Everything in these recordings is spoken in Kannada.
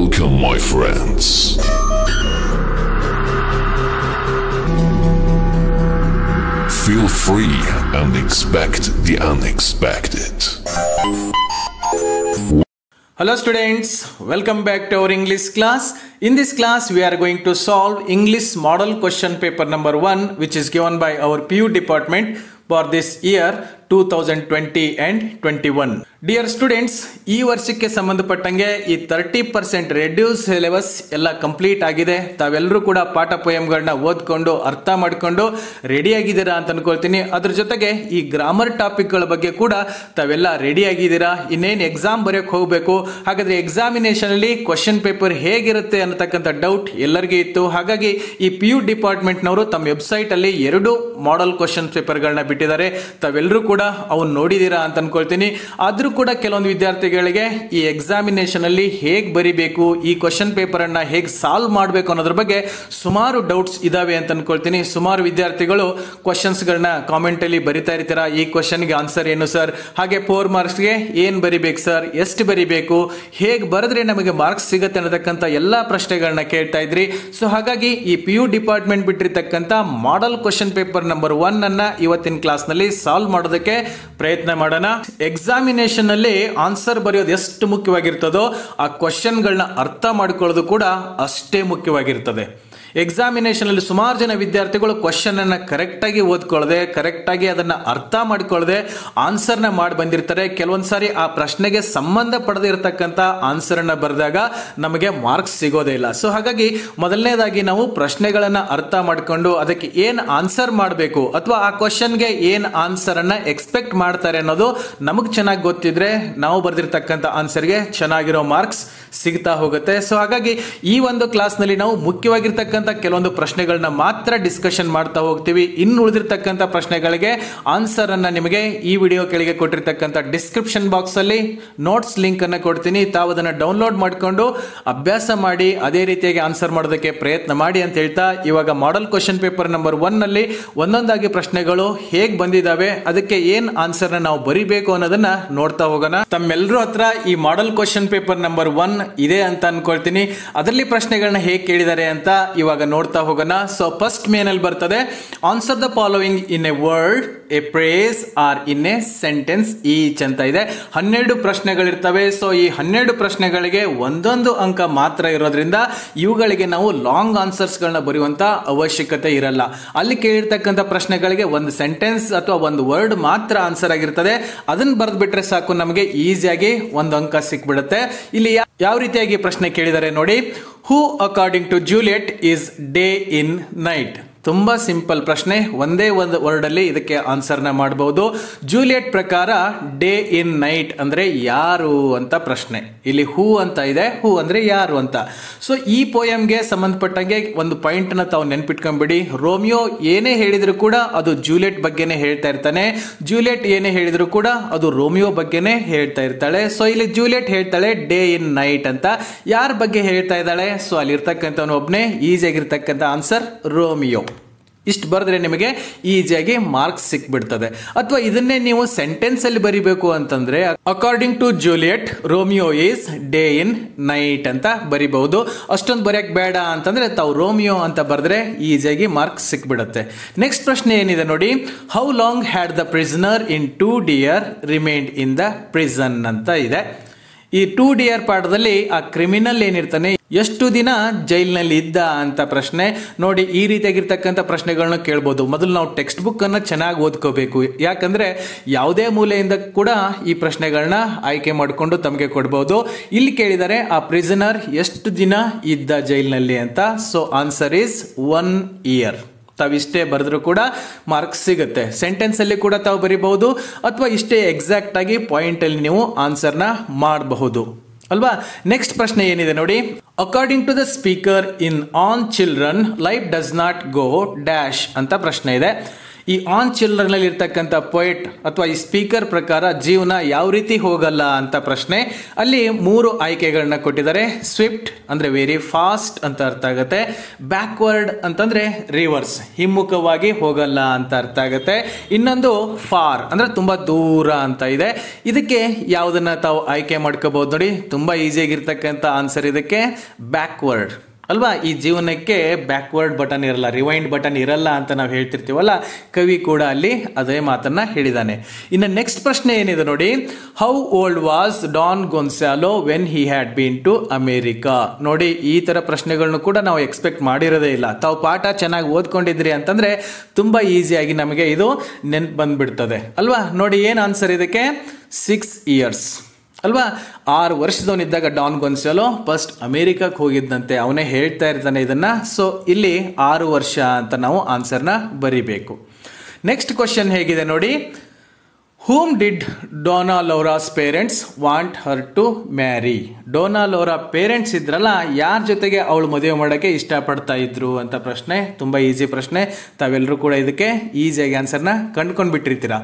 Welcome, my friends. Feel free and expect the unexpected. Hello students, welcome back to our English class. In this class, we are going to solve English model question paper number 1 which is given by our PU department for this year 2020 and 21. Dear students ಈ ವರ್ಷಕ್ಕೆ ಸಂಬಂಧಪಟ್ಟಂಗೆ ಈ ತರ್ಟಿ ಪರ್ಸೆಂಟ್ ರೆಡ್ಯೂಸ್ ಸಿಲೆಬಸ್ ಎಲ್ಲ ಕಂಪ್ಲೀಟ್ ಆಗಿದೆ ತಾವೆಲ್ಲರೂ ಕೂಡ ಪಾಠ ಪೋಯಂಗಳನ್ನ ಓದ್ಕೊಂಡು ಅರ್ಥ ಮಾಡ್ಕೊಂಡು ರೆಡಿ ಆಗಿದ್ದೀರಾ ಅಂತ ಅನ್ಕೊಳ್ತೀನಿ ಅದ್ರ ಜೊತೆಗೆ ಈ ಗ್ರಾಮರ್ ಟಾಪಿಕ್ಗಳ ಬಗ್ಗೆ ಕೂಡ ತಾವೆಲ್ಲ ರೆಡಿ ಆಗಿದ್ದೀರಾ ಇನ್ನೇನು ಎಕ್ಸಾಮ್ ಬರೆಯೋಕೆ ಹೋಗಬೇಕು ಹಾಗಾದ್ರೆ ಎಕ್ಸಾಮಿನೇಷನ್ ಅಲ್ಲಿ ಕ್ವಶನ್ ಪೇಪರ್ ಹೇಗಿರುತ್ತೆ ಅನ್ನತಕ್ಕಂಥ ಡೌಟ್ ಎಲ್ಲರಿಗೂ ಇತ್ತು ಹಾಗಾಗಿ ಈ ಪಿ ಯು ಡಿಪಾರ್ಟ್ಮೆಂಟ್ನವರು ತಮ್ಮ ವೆಬ್ಸೈಟ್ ಅಲ್ಲಿ ಎರಡು ಮಾಡೆಲ್ ಕ್ವಶನ್ ಪೇಪರ್ಗಳನ್ನ ಬಿಟ್ಟಿದ್ದಾರೆ ತಾವೆಲ್ಲರೂ ಕೂಡ ಅವನ್ನ ನೋಡಿದೀರಾ ಅಂತ ಅನ್ಕೊಳ್ತೀನಿ ಆದ್ರೂ ಕೂಡ ಕೆಲವೊಂದು ವಿದ್ಯಾರ್ಥಿಗಳಿಗೆ ಈ ಎಕ್ಸಾಮಿನೇಷನ್ ಅಲ್ಲಿ ಹೇಗ್ ಬರಿಬೇಕು ಈ ಕ್ವಶನ್ ಪೇಪರ್ ಅನ್ನ ಹೇಗ್ ಸಾಲ್ವ್ ಮಾಡಬೇಕು ಅನ್ನೋದ್ರ ಬಗ್ಗೆ ಸುಮಾರು ಡೌಟ್ಸ್ ಇದಾವೆ ಅಂತ ಅನ್ಕೊಳ್ತೀನಿ ಸುಮಾರು ವಿದ್ಯಾರ್ಥಿಗಳು ಕ್ವಶನ್ಸ್ ಗಳನ್ನ ಕಾಮೆಂಟ್ ಅಲ್ಲಿ ಬರಿತಾ ಇರ್ತೀರಾ ಈ ಕ್ವಶನ್ ಗೆ ಆನ್ಸರ್ ಏನು ಸರ್ ಹಾಗೆ ಫೋರ್ ಮಾರ್ಕ್ಸ್ ಗೆ ಏನ್ ಬರಿಬೇಕು ಸರ್ ಎಷ್ಟು ಬರಿಬೇಕು ಹೇಗ್ ಬರೆದ್ರೆ ನಮಗೆ ಮಾರ್ಕ್ಸ್ ಸಿಗುತ್ತೆ ಅನ್ನತಕ್ಕಂಥ ಎಲ್ಲಾ ಪ್ರಶ್ನೆಗಳನ್ನ ಕೇಳ್ತಾ ಇದ್ರಿ ಸೊ ಹಾಗಾಗಿ ಈ ಪಿ ಯು ಡಿಪಾರ್ಟ್ಮೆಂಟ್ ಬಿಟ್ಟಿರ್ತಕ್ಕಂಥ model question paper number one ಅನ್ನ ಇವತ್ತಿನ ಕ್ಲಾಸ್ ನಲ್ಲಿ ಸಾಲ್ವ್ ಮಾಡೋದಕ್ಕೆ ಪ್ರಯತ್ನ ಮಾಡೋಣ ಎಕ್ಸಾಮಿನೇಷನ್ ಅಲ್ಲಿ ಆನ್ಸರ್ ಬರೆಯೋದು ಎಷ್ಟು ಮುಖ್ಯವಾಗಿರ್ತದೋ ಆ ಕ್ವಶನ್ಗಳನ್ನ ಅರ್ಥ ಮಾಡ್ಕೊಳ್ಳೋದು ಕೂಡ ಅಷ್ಟೇ ಮುಖ್ಯವಾಗಿರ್ತದೆ ಎಕ್ಸಾಮಿನೇಷನ್ ಅಲ್ಲಿ ಸುಮಾರು ಜನ ವಿದ್ಯಾರ್ಥಿಗಳು ಕ್ವಶನ್ ಅನ್ನ ಕರೆಕ್ಟ್ ಆಗಿ ಓದ್ಕೊಳ್ಳದೆ ಕರೆಕ್ಟ್ ಆಗಿ ಅದನ್ನ ಅರ್ಥ ಮಾಡ್ಕೊಳ್ಳದೆ ಆನ್ಸರ್ ನ ಮಾಡಿ ಬಂದಿರ್ತಾರೆ ಕೆಲವೊಂದ್ ಸಾರಿ ಆ ಪ್ರಶ್ನೆಗೆ ಸಂಬಂಧ ಪಡದೇ ಇರತಕ್ಕಂತ ಆನ್ಸರ್ ಅನ್ನ ಬರೆದಾಗ ನಮಗೆ ಮಾರ್ಕ್ಸ್ ಸಿಗೋದೇ ಇಲ್ಲ ಸೊ ಹಾಗಾಗಿ ಮೊದಲನೇದಾಗಿ ನಾವು ಪ್ರಶ್ನೆಗಳನ್ನ ಅರ್ಥ ಮಾಡ್ಕೊಂಡು ಅದಕ್ಕೆ ಏನ್ ಆನ್ಸರ್ ಮಾಡಬೇಕು ಅಥವಾ ಆ ಕ್ವಶನ್ಗೆ ಏನ್ ಆನ್ಸರ್ ಅನ್ನ ಎಕ್ಸ್ಪೆಕ್ಟ್ ಮಾಡ್ತಾರೆ ಅನ್ನೋದು ನಮಗ್ ಚೆನ್ನಾಗಿ ಗೊತ್ತಿದ್ರೆ ನಾವು ಬರೆದಿರ್ತಕ್ಕಂಥ ಆನ್ಸರ್ಗೆ ಚೆನ್ನಾಗಿರೋ ಮಾರ್ಕ್ಸ್ ಸಿಗ್ತಾ ಹೋಗುತ್ತೆ ಸೊ ಹಾಗಾಗಿ ಈ ಒಂದು ಕ್ಲಾಸ್ ನಲ್ಲಿ ನಾವು ಮುಖ್ಯವಾಗಿರ್ತಕ್ಕಂಥ ಕೆಲವೊಂದು ಪ್ರಶ್ನೆಗಳನ್ನ ಮಾತ್ರ ಡಿಸ್ಕಷನ್ ಮಾಡ್ತಾ ಹೋಗ್ತೀವಿ ಇನ್ನು ಉಳಿದಿರ್ತಕ್ಕಂಥ ಪ್ರಶ್ನೆಗಳಿಗೆ ಆನ್ಸರ್ ಅನ್ನ ನಿಮಗೆ ಈ ವಿಡಿಯೋ ಕೆಳಗೆ ಕೊಟ್ಟಿರ್ತಕ್ಕಂಥ ಡಿಸ್ಕ್ರಿಪ್ಷನ್ ಬಾಕ್ಸ್ ಅಲ್ಲಿ ನೋಟ್ಸ್ ಲಿಂಕ್ ಅನ್ನ ಕೊಡ್ತೀನಿ ತಾವು ಅದನ್ನ ಡೌನ್ಲೋಡ್ ಮಾಡಿಕೊಂಡು ಅಭ್ಯಾಸ ಮಾಡಿ ಅದೇ ರೀತಿಯಾಗಿ ಆನ್ಸರ್ ಮಾಡೋದಕ್ಕೆ ಪ್ರಯತ್ನ ಮಾಡಿ ಅಂತ ಹೇಳ್ತಾ ಇವಾಗ model question paper number one ನಲ್ಲಿ ಒಂದೊಂದಾಗಿ ಪ್ರಶ್ನೆಗಳು ಹೇಗ್ ಬಂದಿದಾವೆ ಅದಕ್ಕೆ ಏನ್ ಆನ್ಸರ್ ನಾವು ಬರಿಬೇಕು ಅನ್ನೋದನ್ನ ನೋಡ್ತಾ ಹೋಗೋಣ ತಮ್ಮೆಲ್ಲರೂ ಹತ್ರ ಈ model question paper number one ಇದೆ ಅಂತ ಅನ್ಕೊಳ್ತೀನಿ ಅದರಲ್ಲಿ ಪ್ರಶ್ನೆಗಳನ್ನ ಹೇಗೆ ಕೇಳಿದ್ದಾರೆ ಅಂತ ಇವಾಗ ನೋಡ್ತಾ ಹೋಗೋಣ ಸೊ ಫಸ್ಟ್ ಮೇನಲ್ಲಿ ಬರ್ತದೆ answer the following in a word a phrase or in a sentence each ಅಂತ ಇದೆ ಹನ್ನೆರಡು ಪ್ರಶ್ನೆಗಳಿರ್ತವೆ ಸೊ ಈ ಹನ್ನೆರಡು ಪ್ರಶ್ನೆಗಳಿಗೆ ಒಂದೊಂದು ಅಂಕ ಮಾತ್ರ ಇರೋದ್ರಿಂದ ಇವುಗಳಿಗೆ ನಾವು ಲಾಂಗ್ ಆನ್ಸರ್ಸ್ಗಳನ್ನ ಬರೆಯುವಂತ ಅವಶ್ಯಕತೆ ಇರಲ್ಲ ಅಲ್ಲಿ ಕೇಳಿರ್ತಕ್ಕಂಥ ಪ್ರಶ್ನೆಗಳಿಗೆ ಒಂದು ಸೆಂಟೆನ್ಸ್ ಅಥವಾ ಒಂದು ವರ್ಡ್ ಮಾತ್ರ ಆನ್ಸರ್ ಆಗಿರ್ತದೆ ಅದನ್ನ ಬರೆದ್ಬಿಟ್ರೆ ಸಾಕು ನಮಗೆ ಈಸಿಯಾಗಿ ಒಂದು ಅಂಕ ಸಿಕ್ಬಿಡುತ್ತೆ ಇಲ್ಲಿ ಯಾ- ಯಾವ ರೀತಿಯಾಗಿ ಪ್ರಶ್ನೆ ಕೇಳಿದ್ದಾರೆ ನೋಡಿ who according to Juliet is day in night ತುಂಬಾ ಸಿಂಪಲ್ ಪ್ರಶ್ನೆ ಒಂದೇ ಒಂದು ವರ್ಡ್ ಅಲ್ಲಿ ಇದಕ್ಕೆ ಆನ್ಸರ್ನ ಮಾಡಬಹುದು ಜೂಲಿಯಟ್ ಪ್ರಕಾರ ಡೇ ಇನ್ ನೈಟ್ ಅಂದ್ರೆ ಯಾರು ಅಂತ ಪ್ರಶ್ನೆ ಇಲ್ಲಿ ಹೂ ಅಂತ ಇದೆ ಹೂ ಅಂದ್ರೆ ಯಾರು ಅಂತ ಸೊ ಈ ಪೋಯಂಗೆ ಸಂಬಂಧಪಟ್ಟಂಗೆ ಒಂದು ಪಾಯಿಂಟ್ ನ ತಾವು ನೆನ್ಪಿಟ್ಕೊಂಡ್ಬಿಡಿ ರೋಮಿಯೋ ಏನೇ ಹೇಳಿದ್ರು ಕೂಡ ಅದು ಜೂಲಿಯಟ್ ಬಗ್ಗೆನೇ ಹೇಳ್ತಾ ಇರ್ತಾನೆ ಜೂಲಿಯಟ್ ಏನೇ ಹೇಳಿದ್ರು ಕೂಡ ಅದು ರೋಮಿಯೋ ಬಗ್ಗೆನೇ ಹೇಳ್ತಾ ಇರ್ತಾಳೆ ಸೊ ಇಲ್ಲಿ ಜೂಲಿಯಟ್ ಹೇಳ್ತಾಳೆ ಡೇ ಇನ್ ನೈಟ್ ಅಂತ ಯಾರ ಬಗ್ಗೆ ಹೇಳ್ತಾ ಇದ್ದಾಳೆ ಸೊ ಅಲ್ಲಿ ಇರ್ತಕ್ಕಂಥವನು ಒಬ್ಬನೇ ಈಸಿಯಾಗಿರ್ತಕ್ಕಂಥ ಆನ್ಸರ್ ರೋಮಿಯೋ ಇಷ್ಟು ಬರೆದ್ರೆ ನಿಮಗೆ ಈಸಿಯಾಗಿ ಮಾರ್ಕ್ಸ್ ಸಿಕ್ಬಿಡ್ತದೆ ಅಥವಾ ಇದನ್ನೇ ನೀವು ಸೆಂಟೆನ್ಸ್ ಅಲ್ಲಿ ಬರಿಬೇಕು ಅಂತಂದ್ರೆ according to Juliet Romeo is day in night ಅಂತ ಬರಿಬಹುದು ಅಷ್ಟೊಂದು ಬರೆಯಕ್ ಬೇಡ ಅಂತಂದ್ರೆ ತಾವು ರೋಮಿಯೋ ಅಂತ ಬರೆದ್ರೆ ಈಸಿಯಾಗಿ ಮಾರ್ಕ್ಸ್ ಸಿಕ್ಬಿಡುತ್ತೆ ನೆಕ್ಸ್ಟ್ ಪ್ರಶ್ನೆ ಏನಿದೆ ನೋಡಿ how long had the prisoner in two dear remained in the prison ಅಂತ ಇದೆ ಈ ಟೂ ಡಿಯರ್ ಪಾಠದಲ್ಲಿ ಆ ಕ್ರಿಮಿನಲ್ ಏನಿರ್ತಾನೆ ಎಷ್ಟು ದಿನ ಜೈಲಿನಲ್ಲಿ ಇದ್ದ ಅಂತ ಪ್ರಶ್ನೆ ನೋಡಿ ಈ ರೀತಿಯಾಗಿರ್ತಕ್ಕಂಥ ಪ್ರಶ್ನೆಗಳನ್ನ ಕೇಳ್ಬೋದು ಮೊದಲು ನಾವು ಟೆಕ್ಸ್ಟ್ ಬುಕ್ ಅನ್ನ ಚೆನ್ನಾಗಿ ಓದ್ಕೋಬೇಕು ಯಾಕಂದ್ರೆ ಯಾವುದೇ ಮೂಲೆಯಿಂದ ಕೂಡ ಈ ಪ್ರಶ್ನೆಗಳನ್ನ ಆಯ್ಕೆ ಮಾಡಿಕೊಂಡು ತಮಗೆ ಕೊಡ್ಬೋದು ಇಲ್ಲಿ ಕೇಳಿದರೆ ಆ ಪ್ರಿಸನರ್ ಎಷ್ಟು ದಿನ ಇದ್ದ ಜೈಲಿನಲ್ಲಿ ಅಂತ so answer is one year ತಾವಿಷ್ಟೇ ಬರೆದ್ರು ಕೂಡ ಮಾರ್ಕ್ಸ್ ಸಿಗುತ್ತೆ ಸೆಂಟೆನ್ಸ್ ಅಲ್ಲಿ ಕೂಡ ತಾವು ಬರಿಬಹುದು ಅಥವಾ ಇಷ್ಟೇ ಎಕ್ಸಾಕ್ಟ್ ಆಗಿ ಪಾಯಿಂಟ್ ಅಲ್ಲಿ ನೀವು ಆನ್ಸರ್ನ ಮಾಡಬಹುದು ಅಲ್ವಾ ನೆಕ್ಸ್ಟ್ ಪ್ರಶ್ನೆ ಏನಿದೆ ನೋಡಿ according to the speaker in on children life does not go dash ಅಂತ ಪ್ರಶ್ನೆ ಇದೆ ಈ ಆನ್ ಚಿಲ್ಡ್ರನ್ ಇರ್ತಕ್ಕಂಥ ಪೊಯೆಟ್ ಅಥವಾ ಈ ಸ್ಪೀಕರ್ ಪ್ರಕಾರ ಜೀವನ ಯಾವ ರೀತಿ ಹೋಗಲ್ಲ ಅಂತ ಪ್ರಶ್ನೆ ಅಲ್ಲಿ ಮೂರು ಆಯ್ಕೆಗಳನ್ನ ಕೊಟ್ಟಿದ್ದಾರೆ ಸ್ವಿಫ್ಟ್ ಅಂದ್ರೆ ವೆರಿ ಫಾಸ್ಟ್ ಅಂತ ಅರ್ಥ ಆಗುತ್ತೆ ಬ್ಯಾಕ್ವರ್ಡ್ ಅಂತಂದ್ರೆ ರಿವರ್ಸ್ ಹಿಮ್ಮುಖವಾಗಿ ಹೋಗಲ್ಲ ಅಂತ ಅರ್ಥ ಆಗುತ್ತೆ ಇನ್ನೊಂದು ಫಾರ್ ಅಂದ್ರೆ ತುಂಬಾ ದೂರ ಅಂತ ಇದೆ ಇದಕ್ಕೆ ಯಾವುದನ್ನ ತಾವು ಆಯ್ಕೆ ಮಾಡ್ಕೋಬಹುದು ನೋಡಿ ತುಂಬಾ ಈಸಿಯಾಗಿರ್ತಕ್ಕಂಥ ಆನ್ಸರ್ ಇದಕ್ಕೆ ಬ್ಯಾಕ್ವರ್ಡ್ ಅಲ್ವಾ ಈ ಜೀವನಕ್ಕೆ ಬ್ಯಾಕ್ವರ್ಡ್ ಬಟನ್ ಇರಲ್ಲ ರಿವೈಂಡ್ ಬಟನ್ ಇರಲ್ಲ ಅಂತ ನಾವು ಹೇಳ್ತಿರ್ತೀವಲ್ಲ ಕವಿ ಕೂಡ ಅಲ್ಲಿ ಅದೇ ಮಾತನ್ನ ಹೇಳಿದಾನೆ ಇನ್ನು ನೆಕ್ಸ್ಟ್ ಪ್ರಶ್ನೆ ಏನಿದೆ ನೋಡಿ how old was Don Gonzalo when he had been to America ನೋಡಿ ಈ ತರ ಪ್ರಶ್ನೆಗಳನ್ನು ಕೂಡ ನಾವು ಎಕ್ಸ್ಪೆಕ್ಟ್ ಮಾಡಿರೋದೇ ಇಲ್ಲ ತಾವು ಪಾಠ ಚೆನ್ನಾಗಿ ಓದ್ಕೊಂಡಿದ್ರಿ ಅಂತಂದ್ರೆ ತುಂಬಾ ಈಸಿಯಾಗಿ ನಮಗೆ ಇದು ನೆನ್ಪು ಬಂದ್ಬಿಡ್ತದೆ ಅಲ್ವಾ ನೋಡಿ ಏನು ಆನ್ಸರ್ ಇದಕ್ಕೆ ಸಿಕ್ಸ್ ಇಯರ್ಸ್ ಅಲ್ವಾ ಆರು ವರ್ಷದವನಿದ್ದಾಗ ಡಾನ್ ಗೊನ್ಸಲೋ ಫಸ್ಟ್ ಅಮೇರಿಕಕ್ಕೆ ಹೋಗಿದ್ದಂತೆ ಅವನೇ ಹೇಳ್ತಾ ಇರ್ತಾನೆ ಇದನ್ನ ಸೊ ಇಲ್ಲಿ ಆರು ವರ್ಷ ಅಂತ ನಾವು ಆನ್ಸರ್ನ ಬರಿಬೇಕು ನೆಕ್ಸ್ಟ್ ಕ್ವಶನ್ ಹೇಗಿದೆ ನೋಡಿ whom did Dona Laura's parents want her to marry Dona Laura parents ಇದ್ರಲ್ಲ ಯಾರ ಜೊತೆಗೆ ಅವಳು ಮದುವೆ ಮಾಡೋಕ್ಕೆ ಇಷ್ಟಪಡ್ತಾ ಇದ್ರು ಅಂತ ಪ್ರಶ್ನೆ ತುಂಬ ಈಸಿ ಪ್ರಶ್ನೆ ತಾವೆಲ್ಲರೂ ಕೂಡ ಇದಕ್ಕೆ ಈಸಿಯಾಗಿ ಆನ್ಸರ್ನ ಕಂಡ್ಕೊಂಡು ಬಿಟ್ಟಿರ್ತೀರಾ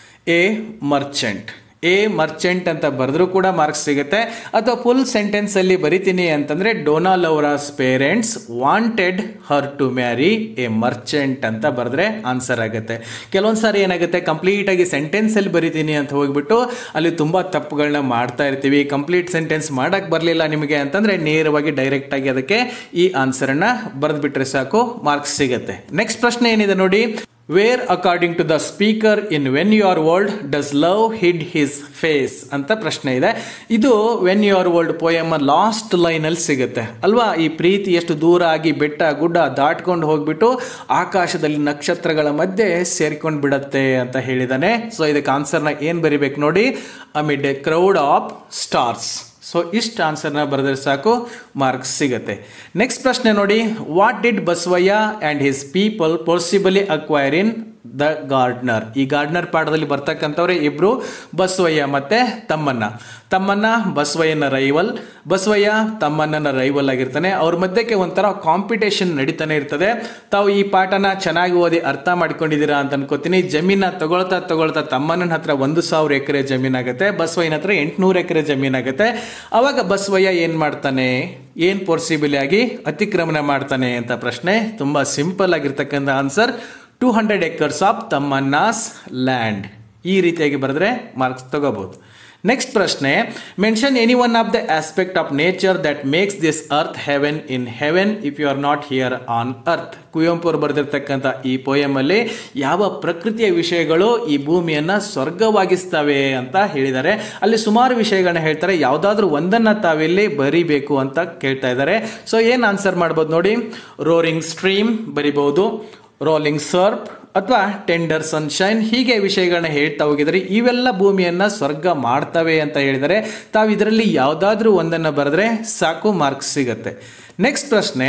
ಎ ಮರ್ಚೆಂಟ್ ಎ ಮರ್ಚೆಂಟ್ ಅಂತ ಬರೆದ್ರೂ ಕೂಡ ಮಾರ್ಕ್ಸ್ ಸಿಗುತ್ತೆ ಅಥವಾ ಫುಲ್ ಸೆಂಟೆನ್ಸ್ ಅಲ್ಲಿ ಬರಿತೀನಿ ಅಂತಂದ್ರೆ Dona Laura's parents wanted her to marry a merchant ಅಂತ ಬರೆದ್ರೆ ಆನ್ಸರ್ ಆಗುತ್ತೆ ಕೆಲವೊಂದು ಸಾರಿ ಏನಾಗುತ್ತೆ ಕಂಪ್ಲೀಟ್ ಆಗಿ ಸೆಂಟೆನ್ಸ್ ಅಲ್ಲಿ ಬರಿತೀನಿ ಅಂತ ಹೋಗ್ಬಿಟ್ಟು ಅಲ್ಲಿ ತುಂಬಾ ತಪ್ಪುಗಳನ್ನ ಮಾಡ್ತಾ ಇರ್ತೀವಿ ಕಂಪ್ಲೀಟ್ ಸೆಂಟೆನ್ಸ್ ಮಾಡಕ್ ಬರಲಿಲ್ಲ ನಿಮಗೆ ಅಂತಂದ್ರೆ ನೇರವಾಗಿ ಡೈರೆಕ್ಟ್ ಆಗಿ ಅದಕ್ಕೆ ಈ ಆನ್ಸರ್ನ ಬರೆದ್ಬಿಟ್ರೆ ಸಾಕು ಮಾರ್ಕ್ಸ್ ಸಿಗುತ್ತೆ ನೆಕ್ಸ್ಟ್ ಪ್ರಶ್ನೆ ಏನಿದೆ ನೋಡಿ where according to the speaker in when your world does love hid his face ಅಂತ ಪ್ರಶ್ನೆ ಇದೆ ಇದು when your world poem last line ಅಲ್ಲಿ ಸಿಗುತ್ತೆ ಅಲ್ವಾ ಈ ಪ್ರೀತಿ ಎಷ್ಟು ದೂರ ಆಗಿ ಬೆಟ್ಟ ಗುಡ್ಡ ದಾಟ್ಕೊಂಡು ಹೋಗ್ಬಿಟ್ಟು ಆಕಾಶದಲ್ಲಿ ನಕ್ಷತ್ರಗಳ ಮಧ್ಯೆ ಸೇರ್ಕೊಂಡು ಬಿಡತ್ತೆ ಅಂತ ಹೇಳಿದಾನೆ ಸೊ ಇದಕ್ಕೆ ಆನ್ಸರ್ನ ಏನ್ ಬರಿಬೇಕು ನೋಡಿ amid a crowd of stars so ಇಷ್ಟು ಆನ್ಸರ್ನ ಬರೆದ್ರೆ ಸಾಕು ಮಾರ್ಕ್ಸ್ ಸಿಗುತ್ತೆ ನೆಕ್ಸ್ಟ್ ಪ್ರಶ್ನೆ ನೋಡಿ what did Basavayya and his people possibly acquire in the gardener ಈ ಗಾರ್ಡ್ನರ್ ಪಾಠದಲ್ಲಿ ಬರ್ತಕ್ಕಂಥವ್ರೆ ಇಬ್ರು ಬಸವಯ್ಯ ಮತ್ತೆ ತಮ್ಮನ್ನ ತಮ್ಮನ್ನ ಬಸವಯ್ಯನ ರೈವಲ್ ಬಸವಯ್ಯ ತಮ್ಮಣ್ಣನ ರೈವಲ್ ಆಗಿರ್ತಾನೆ ಅವ್ರ ಮಧ್ಯಕ್ಕೆ ಒಂಥರ ಕಾಂಪಿಟೇಷನ್ ನಡೀತಾನೆ ಇರ್ತದೆ ತಾವು ಈ ಪಾಠನ ಚೆನ್ನಾಗಿ ಓದಿ ಅರ್ಥ ಮಾಡ್ಕೊಂಡಿದ್ದೀರಾ ಅಂತ ಅನ್ಕೋತೀನಿ ಜಮೀನ ತಗೊಳ್ತಾ ತಗೊಳ್ತಾ ತಮ್ಮಣ್ಣನ ಹತ್ರ ಒಂದು ಸಾವಿರ ಎಕರೆ ಜಮೀನಾಗುತ್ತೆ ಬಸವಯ್ಯನ ಹತ್ರ ಎಂಟುನೂರು ಎಕರೆ ಜಮೀನಾಗುತ್ತೆ ಅವಾಗ ಬಸವಯ್ಯ ಏನ್ ಮಾಡ್ತಾನೆ ಏನ್ ಪೋರ್ಸಿಬಲ್ ಆಗಿ ಅತಿಕ್ರಮಣ ಮಾಡ್ತಾನೆ ಅಂತ ಪ್ರಶ್ನೆ ತುಂಬಾ ಸಿಂಪಲ್ ಆಗಿರ್ತಕ್ಕಂಥ answer two hundred acres of Thammanna's land ಈ ರೀತಿಯಾಗಿ ಬರೆದ್ರೆ ಮಾರ್ಕ್ಸ್ ತಗೋಬಹುದು ನೆಕ್ಸ್ಟ್ ಪ್ರಶ್ನೆ mention any one of the aspect of nature that makes this earth heaven in heaven if you are not here on earth Kuvempu ಅವರು ಬರೆದಿರ್ತಕ್ಕಂಥ ಈ ಪೋಯಮ್ ಅಲ್ಲಿ ಯಾವ ಪ್ರಕೃತಿಯ ವಿಷಯಗಳು ಈ ಭೂಮಿಯನ್ನ ಸ್ವರ್ಗವಾಗಿಸ್ತವೆ ಅಂತ ಹೇಳಿದ್ದಾರೆ ಅಲ್ಲಿ ಸುಮಾರು ವಿಷಯಗಳನ್ನ ಹೇಳ್ತಾರೆ ಯಾವ್ದಾದ್ರು ಒಂದನ್ನ ತಾವಿಲ್ಲಿ ಬರಿಬೇಕು ಅಂತ ಕೇಳ್ತಾ ಇದ್ದಾರೆ ಸೊ ಏನ್ ಆನ್ಸರ್ ಮಾಡ್ಬೋದು ನೋಡಿ ರೋರಿಂಗ್ ಸ್ಟ್ರೀಮ್ ಬರಿಬಹುದು ರೋಲಿಂಗ್ ಸರ್ಪ್ ಅಥವಾ ಟೆಂಡರ್ ಸನ್ಶೈನ್ ಹೀಗೆ ವಿಷಯಗಳನ್ನ ಹೇಳ್ತಾ ಹೋಗಿದರೆ ಇವೆಲ್ಲ ಭೂಮಿಯನ್ನ ಸ್ವರ್ಗ ಮಾಡ್ತವೆ ಅಂತ ಹೇಳಿದರೆ ತಾವು ಇದರಲ್ಲಿ ಯಾವುದಾದ್ರೂ ಒಂದನ್ನು ಬರೆದ್ರೆ ಸಾಕು ಮಾರ್ಕ್ಸ್ ಸಿಗುತ್ತೆ ನೆಕ್ಸ್ಟ್ ಪ್ರಶ್ನೆ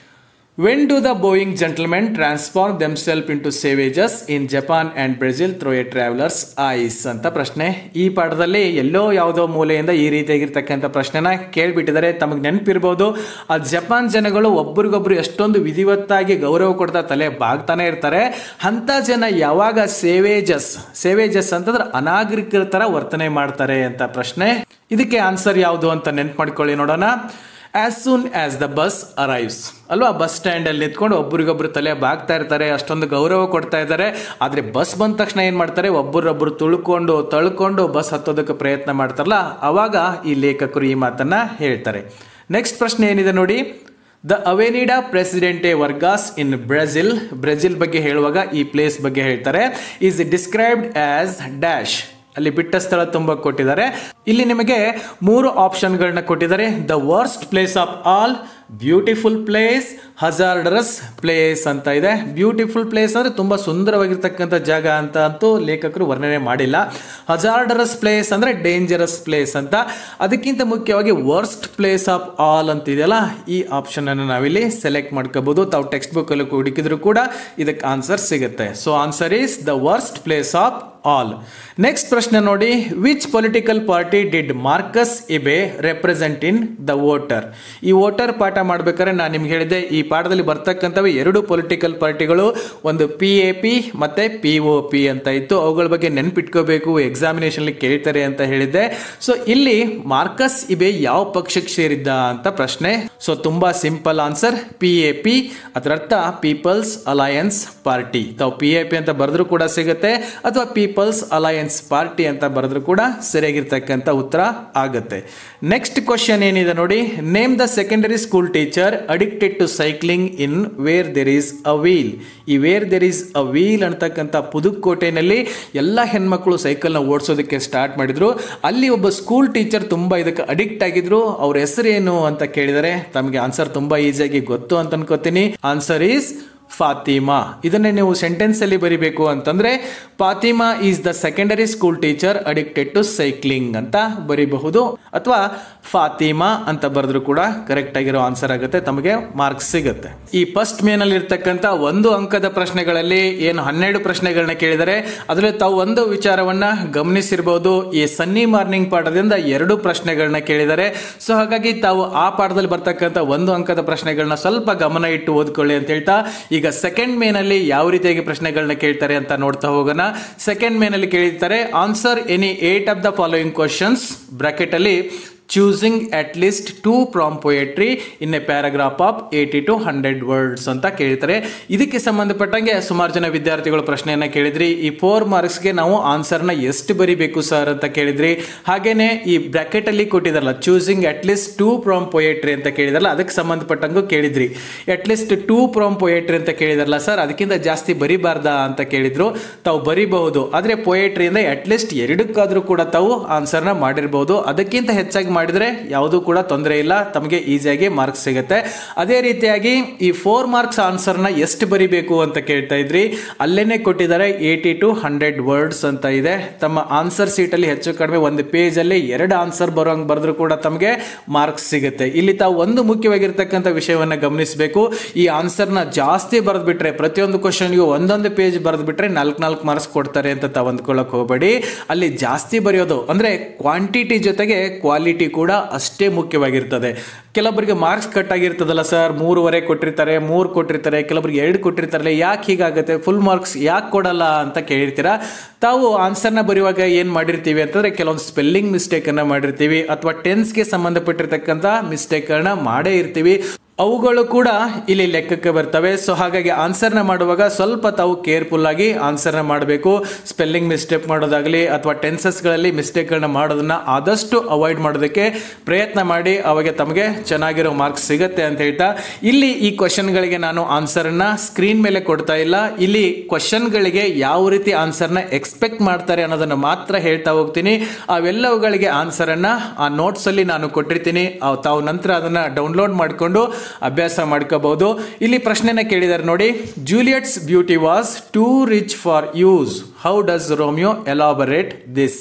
when do the Boeing gentlemen transform themselves into savages in Japan and Brazil through a traveller's eyes ಅಂತ ಪ್ರಶ್ನೆ ಈ ಪಾಠದಲ್ಲಿ ಎಲ್ಲೋ ಯಾವುದೋ ಮೂಲೆಯಿಂದ ಈ ರೀತಿಯಾಗಿರ್ತಕ್ಕಂಥ ಪ್ರಶ್ನೆನ ಕೇಳ್ಬಿಟ್ಟಿದ್ದಾರೆ ತಮಗೆ ನೆನಪಿರ್ಬೋದು ಆ ಜಪಾನ್ ಜನಗಳು ಒಬ್ರಿಗೊಬ್ರು ಎಷ್ಟೊಂದು ವಿಧಿವತ್ತಾಗಿ ಗೌರವ ಕೊಡ್ತಾ ತಲೆ ಬಾಗ್ತಾನೆ ಇರ್ತಾರೆ ಅಂತ ಜನ ಯಾವಾಗ ಸೇವೇಜಸ್ ಸೇವೇಜಸ್ ಅಂತಂದ್ರೆ ಅನಾಗರಿಕರ ತರ ವರ್ತನೆ ಮಾಡ್ತಾರೆ ಅಂತ ಪ್ರಶ್ನೆ ಇದಕ್ಕೆ ಆನ್ಸರ್ ಯಾವುದು ಅಂತ ನೆನ್ಪು ಮಾಡ್ಕೊಳ್ಳಿ ನೋಡೋಣ as soon as the bus arrives ಅಲ್ವಾ ಬಸ್ ಸ್ಟ್ಯಾಂಡ್ ಅಲ್ಲಿ ನಿಂತ್ಕೊಂಡು ಒಬ್ರಿಗೊಬ್ರು ತಲೆ ಬಾಗ್ತಾ ಇರ್ತಾರೆ ಅಷ್ಟೊಂದು ಗೌರವ ಕೊಡ್ತಾ ಇದ್ದಾರೆ ಆದ್ರೆ ಬಸ್ ಬಂದ ತಕ್ಷಣ ಏನ್ ಮಾಡ್ತಾರೆ ಒಬ್ಬರೊಬ್ರು ತುಳ್ಕೊಂಡು ತಳ್ಕೊಂಡು ಬಸ್ ಹತ್ತೋದಕ್ಕೆ ಪ್ರಯತ್ನ ಮಾಡ್ತಾರಲ್ಲ ಅವಾಗ ಈ ಲೇಖಕರು ಈ ಮಾತನ್ನ ಹೇಳ್ತಾರೆ ನೆಕ್ಸ್ಟ್ ಪ್ರಶ್ನೆ ಏನಿದೆ ನೋಡಿ the Avenida Presidente Vargas in Brazil Brazil ಬಗ್ಗೆ ಹೇಳುವಾಗ ಈ ಪ್ಲೇಸ್ ಬಗ್ಗೆ ಹೇಳ್ತಾರೆ ಈಸ್ ಡಿಸ್ಕ್ರೈಬ್ಡ್ ಆಸ್ ಡ್ಯಾಶ್ ಅಲ್ಲಿ ಬಿಟ್ಟ ಸ್ಥಳ ತುಂಬಾ ಕೊಟ್ಟಿದ್ದಾರೆ ಇಲ್ಲಿ ನಿಮಗೆ ಮೂರು ಆಪ್ಷನ್ಗಳನ್ನ ಕೊಟ್ಟಿದ್ದಾರೆ the worst place of all beautiful place hazardous place ಅಂತ ಇದೆ ಬ್ಯೂಟಿಫುಲ್ ಪ್ಲೇಸ್ ಅಂದ್ರೆ ತುಂಬಾ ಸುಂದರವಾಗಿರ್ತಕ್ಕಂಥ ಜಾಗ ಅಂತ ಅಂತೂ ಲೇಖಕರು ವರ್ಣನೆ ಮಾಡಿಲ್ಲ ಹಜಾರ್ಡರಸ್ ಪ್ಲೇಸ್ ಅಂದ್ರೆ ಡೇಂಜರಸ್ ಪ್ಲೇಸ್ ಅಂತ ಅದಕ್ಕಿಂತ ಮುಖ್ಯವಾಗಿ ವರ್ಸ್ಟ್ ಪ್ಲೇಸ್ ಆಫ್ ಆಲ್ ಅಂತ ಇದೆಯಲ್ಲ ಈ ಆಪ್ಷನ್ ಅನ್ನು ನಾವಿಲ್ಲಿ ಸೆಲೆಕ್ಟ್ ಮಾಡ್ಕೋಬಹುದು ತಾವು ಟೆಕ್ಸ್ಟ್ ಬುಕ್ ಅಲ್ಲಿ ಹುಡುಕಿದ್ರು ಕೂಡ ಇದಕ್ಕೆ ಆನ್ಸರ್ ಸಿಗುತ್ತೆ so answer is the worst place of all next ಪ್ರಶ್ನೆ ನೋಡಿ which political party did Marcus Ibe represent in the voter ಈ ವೋಟರ್ ಪಾಠ ಮಾಡ್ಬೇಕಾದ್ರೆ ನಾನು ನಿಮ್ಗೆ ಹೇಳಿದೆ ಈ ಪಾಠದಲ್ಲಿ ಬರ್ತಕ್ಕಂಥವು ಎರಡು ಪೊಲಿಟಿಕಲ್ ಪಾರ್ಟಿಗಳು ಒಂದು ಪಿ ಎ ಪಿ ಮತ್ತೆ ಪಿ ಒ ಪಿ ಅಂತ ಇತ್ತು ಅವುಗಳ ಬಗ್ಗೆ ನೆನ್ಪಿಟ್ಕೋಬೇಕು ಎಕ್ಸಾಮಿನೇಷನ್ ಕೇಳ್ತಾರೆ ಅಂತ ಹೇಳಿದ್ದೆ ಸೊ ಇಲ್ಲಿ ಮಾರ್ಕಸ್ ಇಬೆ ಯಾವ ಪಕ್ಷಕ್ಕೆ ಸೇರಿದ್ದ ಅಂತ ಪ್ರಶ್ನೆ ಸೊ ತುಂಬಾ simple answer P A P ಅದರ ಅರ್ಥ ಪೀಪಲ್ಸ್ ಅಲಯನ್ಸ್ ಪಾರ್ಟಿ ತಾವು ಪಿ ಎ ಪಿ ಅಂತ ಬರೆದ್ರು ಕೂಡ ಸಿಗುತ್ತೆ ಅಥವಾ ಪೀಪಲ್ಸ್ ಅಲಯನ್ಸ್ ಪಾರ್ಟಿ ಅಂತ ಬರೆದ್ರು ಕೂಡ ಸರಿಯಾಗಿರ್ತಕ್ಕಂಥ ಉತ್ತರ ಆಗುತ್ತೆ ನೆಕ್ಸ್ಟ್ ಕ್ವಶನ್ ಏನಿದೆ ನೋಡಿ name the secondary school teacher addicted to cycling in where there is a wheel ಈ where there is a wheel ಅಂತಕ್ಕಂಥ ಪುದುಕೋಟೆನಲ್ಲಿ ಎಲ್ಲ ಹೆಣ್ಮಕ್ಳು ಸೈಕಲ್ನ ಓಡಿಸೋದಕ್ಕೆ ಸ್ಟಾರ್ಟ್ ಮಾಡಿದ್ರು ಅಲ್ಲಿ ಒಬ್ಬ ಸ್ಕೂಲ್ ಟೀಚರ್ ತುಂಬಾ ಇದಕ್ಕೆ ಅಡಿಕ್ಟ್ ಆಗಿದ್ರು ಅವ್ರ ಹೆಸರು ಏನು ಅಂತ ಕೇಳಿದರೆ ತಮಗೆ ಆನ್ಸರ್ ತುಂಬಾ ಈಸಿಯಾಗಿ ಗೊತ್ತು ಅಂತ ಅನ್ಕೋತೀನಿ ಆನ್ಸರ್ ಈಸ್ ಫಾತಿಮಾ ಇದನ್ನೇ ನೀವು ಸೆಂಟೆನ್ಸ್ ಅಲ್ಲಿ ಬರಿಬೇಕು ಅಂತಂದ್ರೆ Fatima is the secondary school teacher addicted to cycling ಅಂತ ಬರಿಬಹುದು ಅಥವಾ ಫಾತಿಮಾ ಅಂತ ಬರೆದ್ರು ಕೂಡ ಕರೆಕ್ಟ್ ಆಗಿರೋ ಆನ್ಸರ್ ಆಗುತ್ತೆ ತಮಗೆ ಮಾರ್ಕ್ಸ್ ಸಿಗುತ್ತೆ ಈ ಫಸ್ಟ್ ಮೇನಲ್ಲಿ ಇರ್ತಕ್ಕಂಥ ಒಂದು ಅಂಕದ ಪ್ರಶ್ನೆಗಳಲ್ಲಿ ಏನು ಹನ್ನೆರಡು ಪ್ರಶ್ನೆಗಳನ್ನ ಕೇಳಿದರೆ ಅದರಲ್ಲಿ ತಾವು ಒಂದು ವಿಚಾರವನ್ನ ಗಮನಿಸಿರಬಹುದು ಈ ಸನ್ನಿ ಮಾರ್ನಿಂಗ್ ಪಾಠದಿಂದ ಎರಡು ಪ್ರಶ್ನೆಗಳನ್ನ ಕೇಳಿದರೆ ಸೊ ಹಾಗಾಗಿ ತಾವು ಆ ಪಾಠದಲ್ಲಿ ಬರ್ತಕ್ಕಂಥ ಒಂದು ಅಂಕದ ಪ್ರಶ್ನೆಗಳನ್ನ ಸ್ವಲ್ಪ ಗಮನ ಇಟ್ಟು ಓದ್ಕೊಳ್ಳಿ ಅಂತ ಹೇಳ್ತಾ ಈಗ ಸೆಕೆಂಡ್ ಮೇನಲ್ಲಿ ಯಾವ ರೀತಿಯಾಗಿ ಪ್ರಶ್ನೆಗಳನ್ನ ಕೇಳ್ತಾರೆ ಅಂತ ನೋಡ್ತಾ ಹೋಗೋಣ ಸೆಕೆಂಡ್ ಮೇನಲ್ಲಿ ಕೇಳಿರ್ತಾರೆ answer any eight of the following questions bracket ಅಲ್ಲಿ choosing at least two from poetry in a paragraph of eighty to hundred words ಅಂತ ಕೇಳ್ತಾರೆ ಇದಕ್ಕೆ ಸಂಬಂಧಪಟ್ಟಂಗೆ ಸುಮಾರು ಜನ ವಿದ್ಯಾರ್ಥಿಗಳು ಪ್ರಶ್ನೆಯನ್ನ ಕೇಳಿದ್ರಿ ಈ ಫೋರ್ ಮಾರ್ಕ್ಸ್ಗೆ ನಾವು ಆನ್ಸರ್ನ ಎಷ್ಟು ಬರಿಬೇಕು ಸರ್ ಅಂತ ಕೇಳಿದ್ರಿ ಹಾಗೇನೆ ಈ ಬ್ರಾಕೆಟ್ ಅಲ್ಲಿ ಕೊಟ್ಟಿದಾರಲ್ಲ choosing at least two from poetry ಅಂತ ಕೇಳಿದಾರಲ್ಲ ಅದಕ್ಕೆ ಸಂಬಂಧಪಟ್ಟಂಗೂ ಕೇಳಿದ್ರಿ at least two from poetry ಅಂತ ಕೇಳಿದಾರಲ್ಲ ಸರ್ ಅದಕ್ಕಿಂತ ಜಾಸ್ತಿ ಬರಿಬಾರ್ದಾ ಅಂತ ಕೇಳಿದ್ರು ತಾವು ಬರಿಬಹುದು ಆದ್ರೆ ಪೊಯೆಟ್ರಿಯಿಂದ ಅಟ್ ಲೀಸ್ಟ್ ಎರಡಕ್ಕಾದ್ರೂ ಕೂಡ ತಾವು ಆನ್ಸರ್ನ ಮಾಡಿರಬಹುದು ಅದಕ್ಕಿಂತ ಹೆಚ್ಚಾಗಿ ಮಾಡಿದ್ರೆ ಯಾವುದೂ ಕೂಡ ತೊಂದರೆ ಇಲ್ಲ ತಮಗೆ ಈಸಿಯಾಗಿ ಮಾರ್ಕ್ಸ್ ಸಿಗುತ್ತೆ ಅದೇ ರೀತಿಯಾಗಿ ಈ ಫೋರ್ ಮಾರ್ಕ್ಸ್ ಆನ್ಸರ್ನ ಎಷ್ಟು ಬರಿಬೇಕು ಅಂತ ಕೇಳ್ತಾ ಇದ್ರಿ ಅಲ್ಲೇನೆ ಕೊಟ್ಟಿದ್ದಾರೆ ಏಯ್ಟಿ ಟು ಹಂಡ್ರೆಡ್ ವರ್ಡ್ಸ್ ಅಂತ ಇದೆ ತಮ್ಮ ಆನ್ಸರ್ ಸೀಟಲ್ಲಿ ಹೆಚ್ಚು ಕಡಿಮೆ ಒಂದು ಪೇಜ್ ಅಲ್ಲಿ ಎರಡು ಆನ್ಸರ್ ಬರೋಂಗ್ ಬರೆದ್ರು ಕೂಡ ತಮಗೆ ಮಾರ್ಕ್ಸ್ ಸಿಗುತ್ತೆ ಇಲ್ಲಿ ತಾವು ಒಂದು ಮುಖ್ಯವಾಗಿರ್ತಕ್ಕಂಥ ವಿಷಯವನ್ನ ಗಮನಿಸಬೇಕು ಈ ಆನ್ಸರ್ನ ಜಾಸ್ತಿ ಬರೆದ್ಬಿಟ್ರೆ ಪ್ರತಿಯೊಂದು ಕ್ವಶನ್ಗೂ ಒಂದೊಂದು ಪೇಜ್ ಬರೆದ್ಬಿಟ್ರೆ ನಾಲ್ಕು ನಾಲ್ಕು ಮಾರ್ಕ್ಸ್ ಕೊಡ್ತಾರೆ ಅಂತ ತಾವು ಅಂದ್ಕೊಳ್ಳಕ್ ಹೋಗಬೇಡಿ ಅಲ್ಲಿ ಜಾಸ್ತಿ ಬರೆಯೋದು ಅಂದ್ರೆ ಕ್ವಾಂಟಿಟಿ ಜೊತೆಗೆ ಕ್ವಾಲಿಟಿ ಕೂಡ ಅಷ್ಟೇ ಮುಖ್ಯವಾಗಿರ್ತದೆ ಕೆಲವೊಬ್ಬರಿಗೆ ಮಾರ್ಕ್ಸ್ ಕಟ್ ಆಗಿರ್ತದಲ್ಲ ಸರ್ ಮೂರುವರೆ ಕೊಟ್ಟಿರ್ತಾರೆ ಮೂರು ಕೊಟ್ಟಿರ್ತಾರೆ ಕೆಲವೊಬ್ಬರಿಗೆ ಎರಡು ಕೊಟ್ಟಿರ್ತಾರಲ್ಲ ಯಾಕೆ ಹೀಗಾಗುತ್ತೆ ಫುಲ್ ಮಾರ್ಕ್ಸ್ ಯಾಕೆ ಕೊಡಲ್ಲ ಅಂತ ಕೇಳಿರ್ತೀರಾ ತಾವು ಆನ್ಸರ್ನ ಬರೆಯುವಾಗ ಏನು ಮಾಡಿರ್ತೀವಿ ಅಂತಂದ್ರೆ ಕೆಲವೊಂದು ಸ್ಪೆಲ್ಲಿಂಗ್ ಮಿಸ್ಟೇಕ್ ಅನ್ನ ಮಾಡಿರ್ತೀವಿ ಅಥವಾ ಟೆನ್ಸ್ಗೆ ಸಂಬಂಧಪಟ್ಟಿರ್ತಕ್ಕಂಥ ಮಿಸ್ಟೇಕ್ಗಳನ್ನ ಮಾಡೇ ಇರ್ತೀವಿ ಅವುಗಳು ಕೂಡ ಇಲ್ಲಿ ಲೆಕ್ಕಕ್ಕೆ ಬರ್ತವೆ ಸೊ ಹಾಗಾಗಿ ಆನ್ಸರ್ನ ಮಾಡುವಾಗ ಸ್ವಲ್ಪ ತಾವು ಕೇರ್ಫುಲ್ ಆಗಿ ಆನ್ಸರ್ನ ಮಾಡಬೇಕು ಸ್ಪೆಲ್ಲಿಂಗ್ ಮಿಸ್ಟೇಕ್ ಮಾಡೋದಾಗಲಿ ಅಥವಾ ಟೆನ್ಸಸ್ಗಳಲ್ಲಿ ಮಿಸ್ಟೇಕ್ಗಳನ್ನ ಮಾಡೋದನ್ನ ಆದಷ್ಟು ಅವಾಯ್ಡ್ ಮಾಡೋದಕ್ಕೆ ಪ್ರಯತ್ನ ಮಾಡಿ ಅವಾಗ ತಮಗೆ ಚೆನ್ನಾಗಿರೋ ಮಾರ್ಕ್ಸ್ ಸಿಗತ್ತೆ ಅಂತ ಹೇಳ್ತಾ ಇಲ್ಲಿ ಈ ಕ್ವಶನ್ಗಳಿಗೆ ನಾನು ಆನ್ಸರ್ನ ಸ್ಕ್ರೀನ್ ಮೇಲೆ ಕೊಡ್ತಾ ಇಲ್ಲ ಇಲ್ಲಿ ಕ್ವಶನ್ಗಳಿಗೆ ಯಾವ ರೀತಿ ಆನ್ಸರ್ನ ಎಕ್ಸ್ಪೆಕ್ಟ್ ಮಾಡ್ತಾರೆ ಅನ್ನೋದನ್ನ ಮಾತ್ರ ಹೇಳ್ತಾ ಹೋಗ್ತೀನಿ ಅವೆಲ್ಲವುಗಳಿಗೆ ಆನ್ಸರನ್ನ ಆ ನೋಟ್ಸ್ ಅಲ್ಲಿ ನಾನು ಕೊಟ್ಟಿರ್ತೀನಿ ಅವ್ ತಾವು ನಂತರ ಅದನ್ನ ಡೌನ್ಲೋಡ್ ಮಾಡಿಕೊಂಡು ಅಭ್ಯಾಸ ಮಾಡ್ಕೋಬಹುದು ಇಲ್ಲಿ ಪ್ರಶ್ನೆನ ಕೇಳಿದ್ದಾರೆ ನೋಡಿ Juliet's beauty was too rich for use how does Romeo elaborate this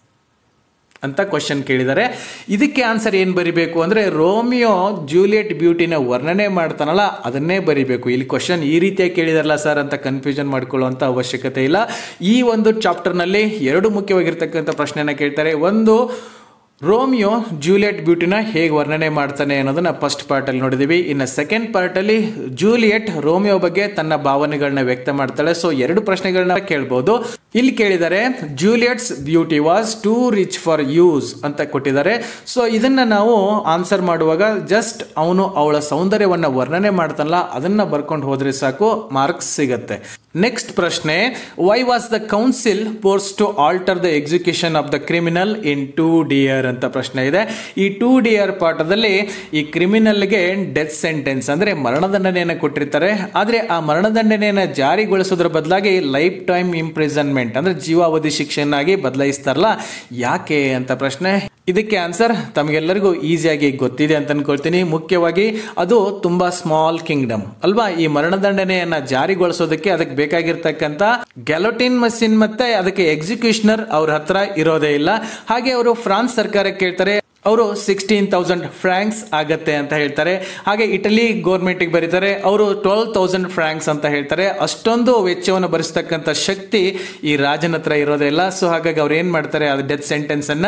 ಅಂತ ಕ್ವಶನ್ ಕೇಳಿದ್ದಾರೆ ಇದಕ್ಕೆ ಆನ್ಸರ್ ಏನು ಬರಿಬೇಕು ಅಂದ್ರೆ ರೋಮಿಯೋ ಜೂಲಿಯಟ್ ಬ್ಯೂಟಿನ ವರ್ಣನೆ ಮಾಡ್ತಾನಲ್ಲ ಅದನ್ನೇ ಬರಿಬೇಕು ಇಲ್ಲಿ ಕ್ವಶನ್ ಈ ರೀತಿಯಾಗಿ ಕೇಳಿದಾರಲ್ಲ ಸರ್ ಅಂತ ಕನ್ಫ್ಯೂಷನ್ ಮಾಡ್ಕೊಳ್ಳುವಂತ ಅವಶ್ಯಕತೆ ಇಲ್ಲ ಈ ಒಂದು ಚಾಪ್ಟರ್ನಲ್ಲಿ ಎರಡು ಮುಖ್ಯವಾಗಿರ್ತಕ್ಕಂಥ ಪ್ರಶ್ನೆನ ಕೇಳ್ತಾರೆ ಒಂದು ರೋಮಿಯೋ ಜೂಲಿಯಟ್ ಬ್ಯೂಟಿನ ಹೇಗೆ ವರ್ಣನೆ ಮಾಡ್ತಾನೆ ಅನ್ನೋದನ್ನ ಫಸ್ಟ್ ಪಾರ್ಟ್ ಅಲ್ಲಿ ನೋಡಿದೀವಿ ಇನ್ನು ಸೆಕೆಂಡ್ ಪಾರ್ಟ್ ಅಲ್ಲಿ ಜೂಲಿಯಟ್ ರೋಮಿಯೋ ಬಗ್ಗೆ ತನ್ನ ಭಾವನೆಗಳನ್ನ ವ್ಯಕ್ತ ಮಾಡ್ತಾಳೆ ಸೊ ಎರಡು ಪ್ರಶ್ನೆಗಳನ್ನ ಕೇಳ್ಬೋದು ಇಲ್ಲಿ ಕೇಳಿದ್ದಾರೆ Juliet's beauty was too rich for use ಅಂತ ಕೊಟ್ಟಿದ್ದಾರೆ ಸೊ ಇದನ್ನ ನಾವು ಆನ್ಸರ್ ಮಾಡುವಾಗ ಜಸ್ಟ್ ಅವನು ಅವಳ ಸೌಂದರ್ಯವನ್ನ ವರ್ಣನೆ ಮಾಡ್ತಾನಲ್ಲ ಅದನ್ನ ಬರ್ಕೊಂಡು ಹೋದ್ರೆ ಸಾಕು ಮಾರ್ಕ್ಸ್ ಸಿಗತ್ತೆ ನೆಕ್ಸ್ಟ್ ಪ್ರಶ್ನೆ why was the council forced to alter the execution of the criminal in two dear ಅಂತ ಪ್ರಶ್ನೆ ಇದೆ ಈ ಟೂ ಡಿಯರ್ ಪಾಠದಲ್ಲಿ ಈ ಕ್ರಿಮಿನಲ್ಗೆ ಡೆತ್ ಸೆಂಟೆನ್ಸ್ ಅಂದ್ರೆ ಮರಣದಂಡನೆಯನ್ನು ಕೊಟ್ಟಿರ್ತಾರೆ ಆದ್ರೆ ಆ ಮರಣದಂಡನೆಯನ್ನು ಜಾರಿಗೊಳಿಸೋದ್ರ ಬದಲಾಗಿ ಲೈಫ್ ಟೈಮ್ ಇಂಪ್ರಿಸನ್ಮೆಂಟ್ ಅಂದ್ರೆ ಜೀವಾವಧಿ ಶಿಕ್ಷೆಯನ್ನಾಗಿ ಬದಲಾಯಿಸ್ತಾರಲ್ಲ ಯಾಕೆ ಅಂತ ಪ್ರಶ್ನೆ ಇದಕ್ಕೆ ಆನ್ಸರ್ ತಮಗೆಲ್ಲರಿಗೂ ಈಸಿಯಾಗಿ ಗೊತ್ತಿದೆ ಅಂತ ಅನ್ಕೊಳ್ತೀನಿ ಮುಖ್ಯವಾಗಿ ಅದು ತುಂಬಾ ಸ್ಮಾಲ್ ಕಿಂಗ್ಡಮ್ ಅಲ್ವಾ ಈ ಮರಣದಂಡನೆಯನ್ನ ಜಾರಿಗೊಳಿಸೋದಕ್ಕೆ ಅದಕ್ಕೆ ಬೇಕಾಗಿರ್ತಕ್ಕಂಥ ಗ್ಯಾಲೋಟಿನ್ ಮಷಿನ್ ಮತ್ತೆ ಅದಕ್ಕೆ ಎಕ್ಸಿಕ್ಯೂಷನರ್ ಅವ್ರ ಹತ್ರ ಇರೋದೇ ಇಲ್ಲ ಹಾಗೆ ಅವರು ಫ್ರಾನ್ಸ್ ಸರ್ಕಾರಕ್ಕೆ ಕೇಳ್ತಾರೆ ಅವರು ಸಿಕ್ಸ್ಟೀನ್ ತೌಸಂಡ್ ಫ್ರಾಂಕ್ಸ್ ಆಗತ್ತೆ ಅಂತ ಹೇಳ್ತಾರೆ ಹಾಗೆ ಇಟಲಿ ಗೌರ್ಮೆಂಟ್ಗೆ ಬರೀತಾರೆ ಅವರು ಟ್ವೆಲ್ ತೌಸಂಡ್ ಫ್ರಾಂಕ್ಸ್ ಅಂತ ಹೇಳ್ತಾರೆ ಅಷ್ಟೊಂದು ವೆಚ್ಚವನ್ನು ಭರಿಸ್ತಕ್ಕಂಥ ಶಕ್ತಿ ಈ ರಾಜನ ಹತ್ರ ಇರೋದೇ ಇಲ್ಲ ಸೊ ಹಾಗಾಗಿ ಅವ್ರು ಏನ್ ಮಾಡ್ತಾರೆ ಅದು ಡೆತ್ ಸೆಂಟೆನ್ಸ್ ಅನ್ನ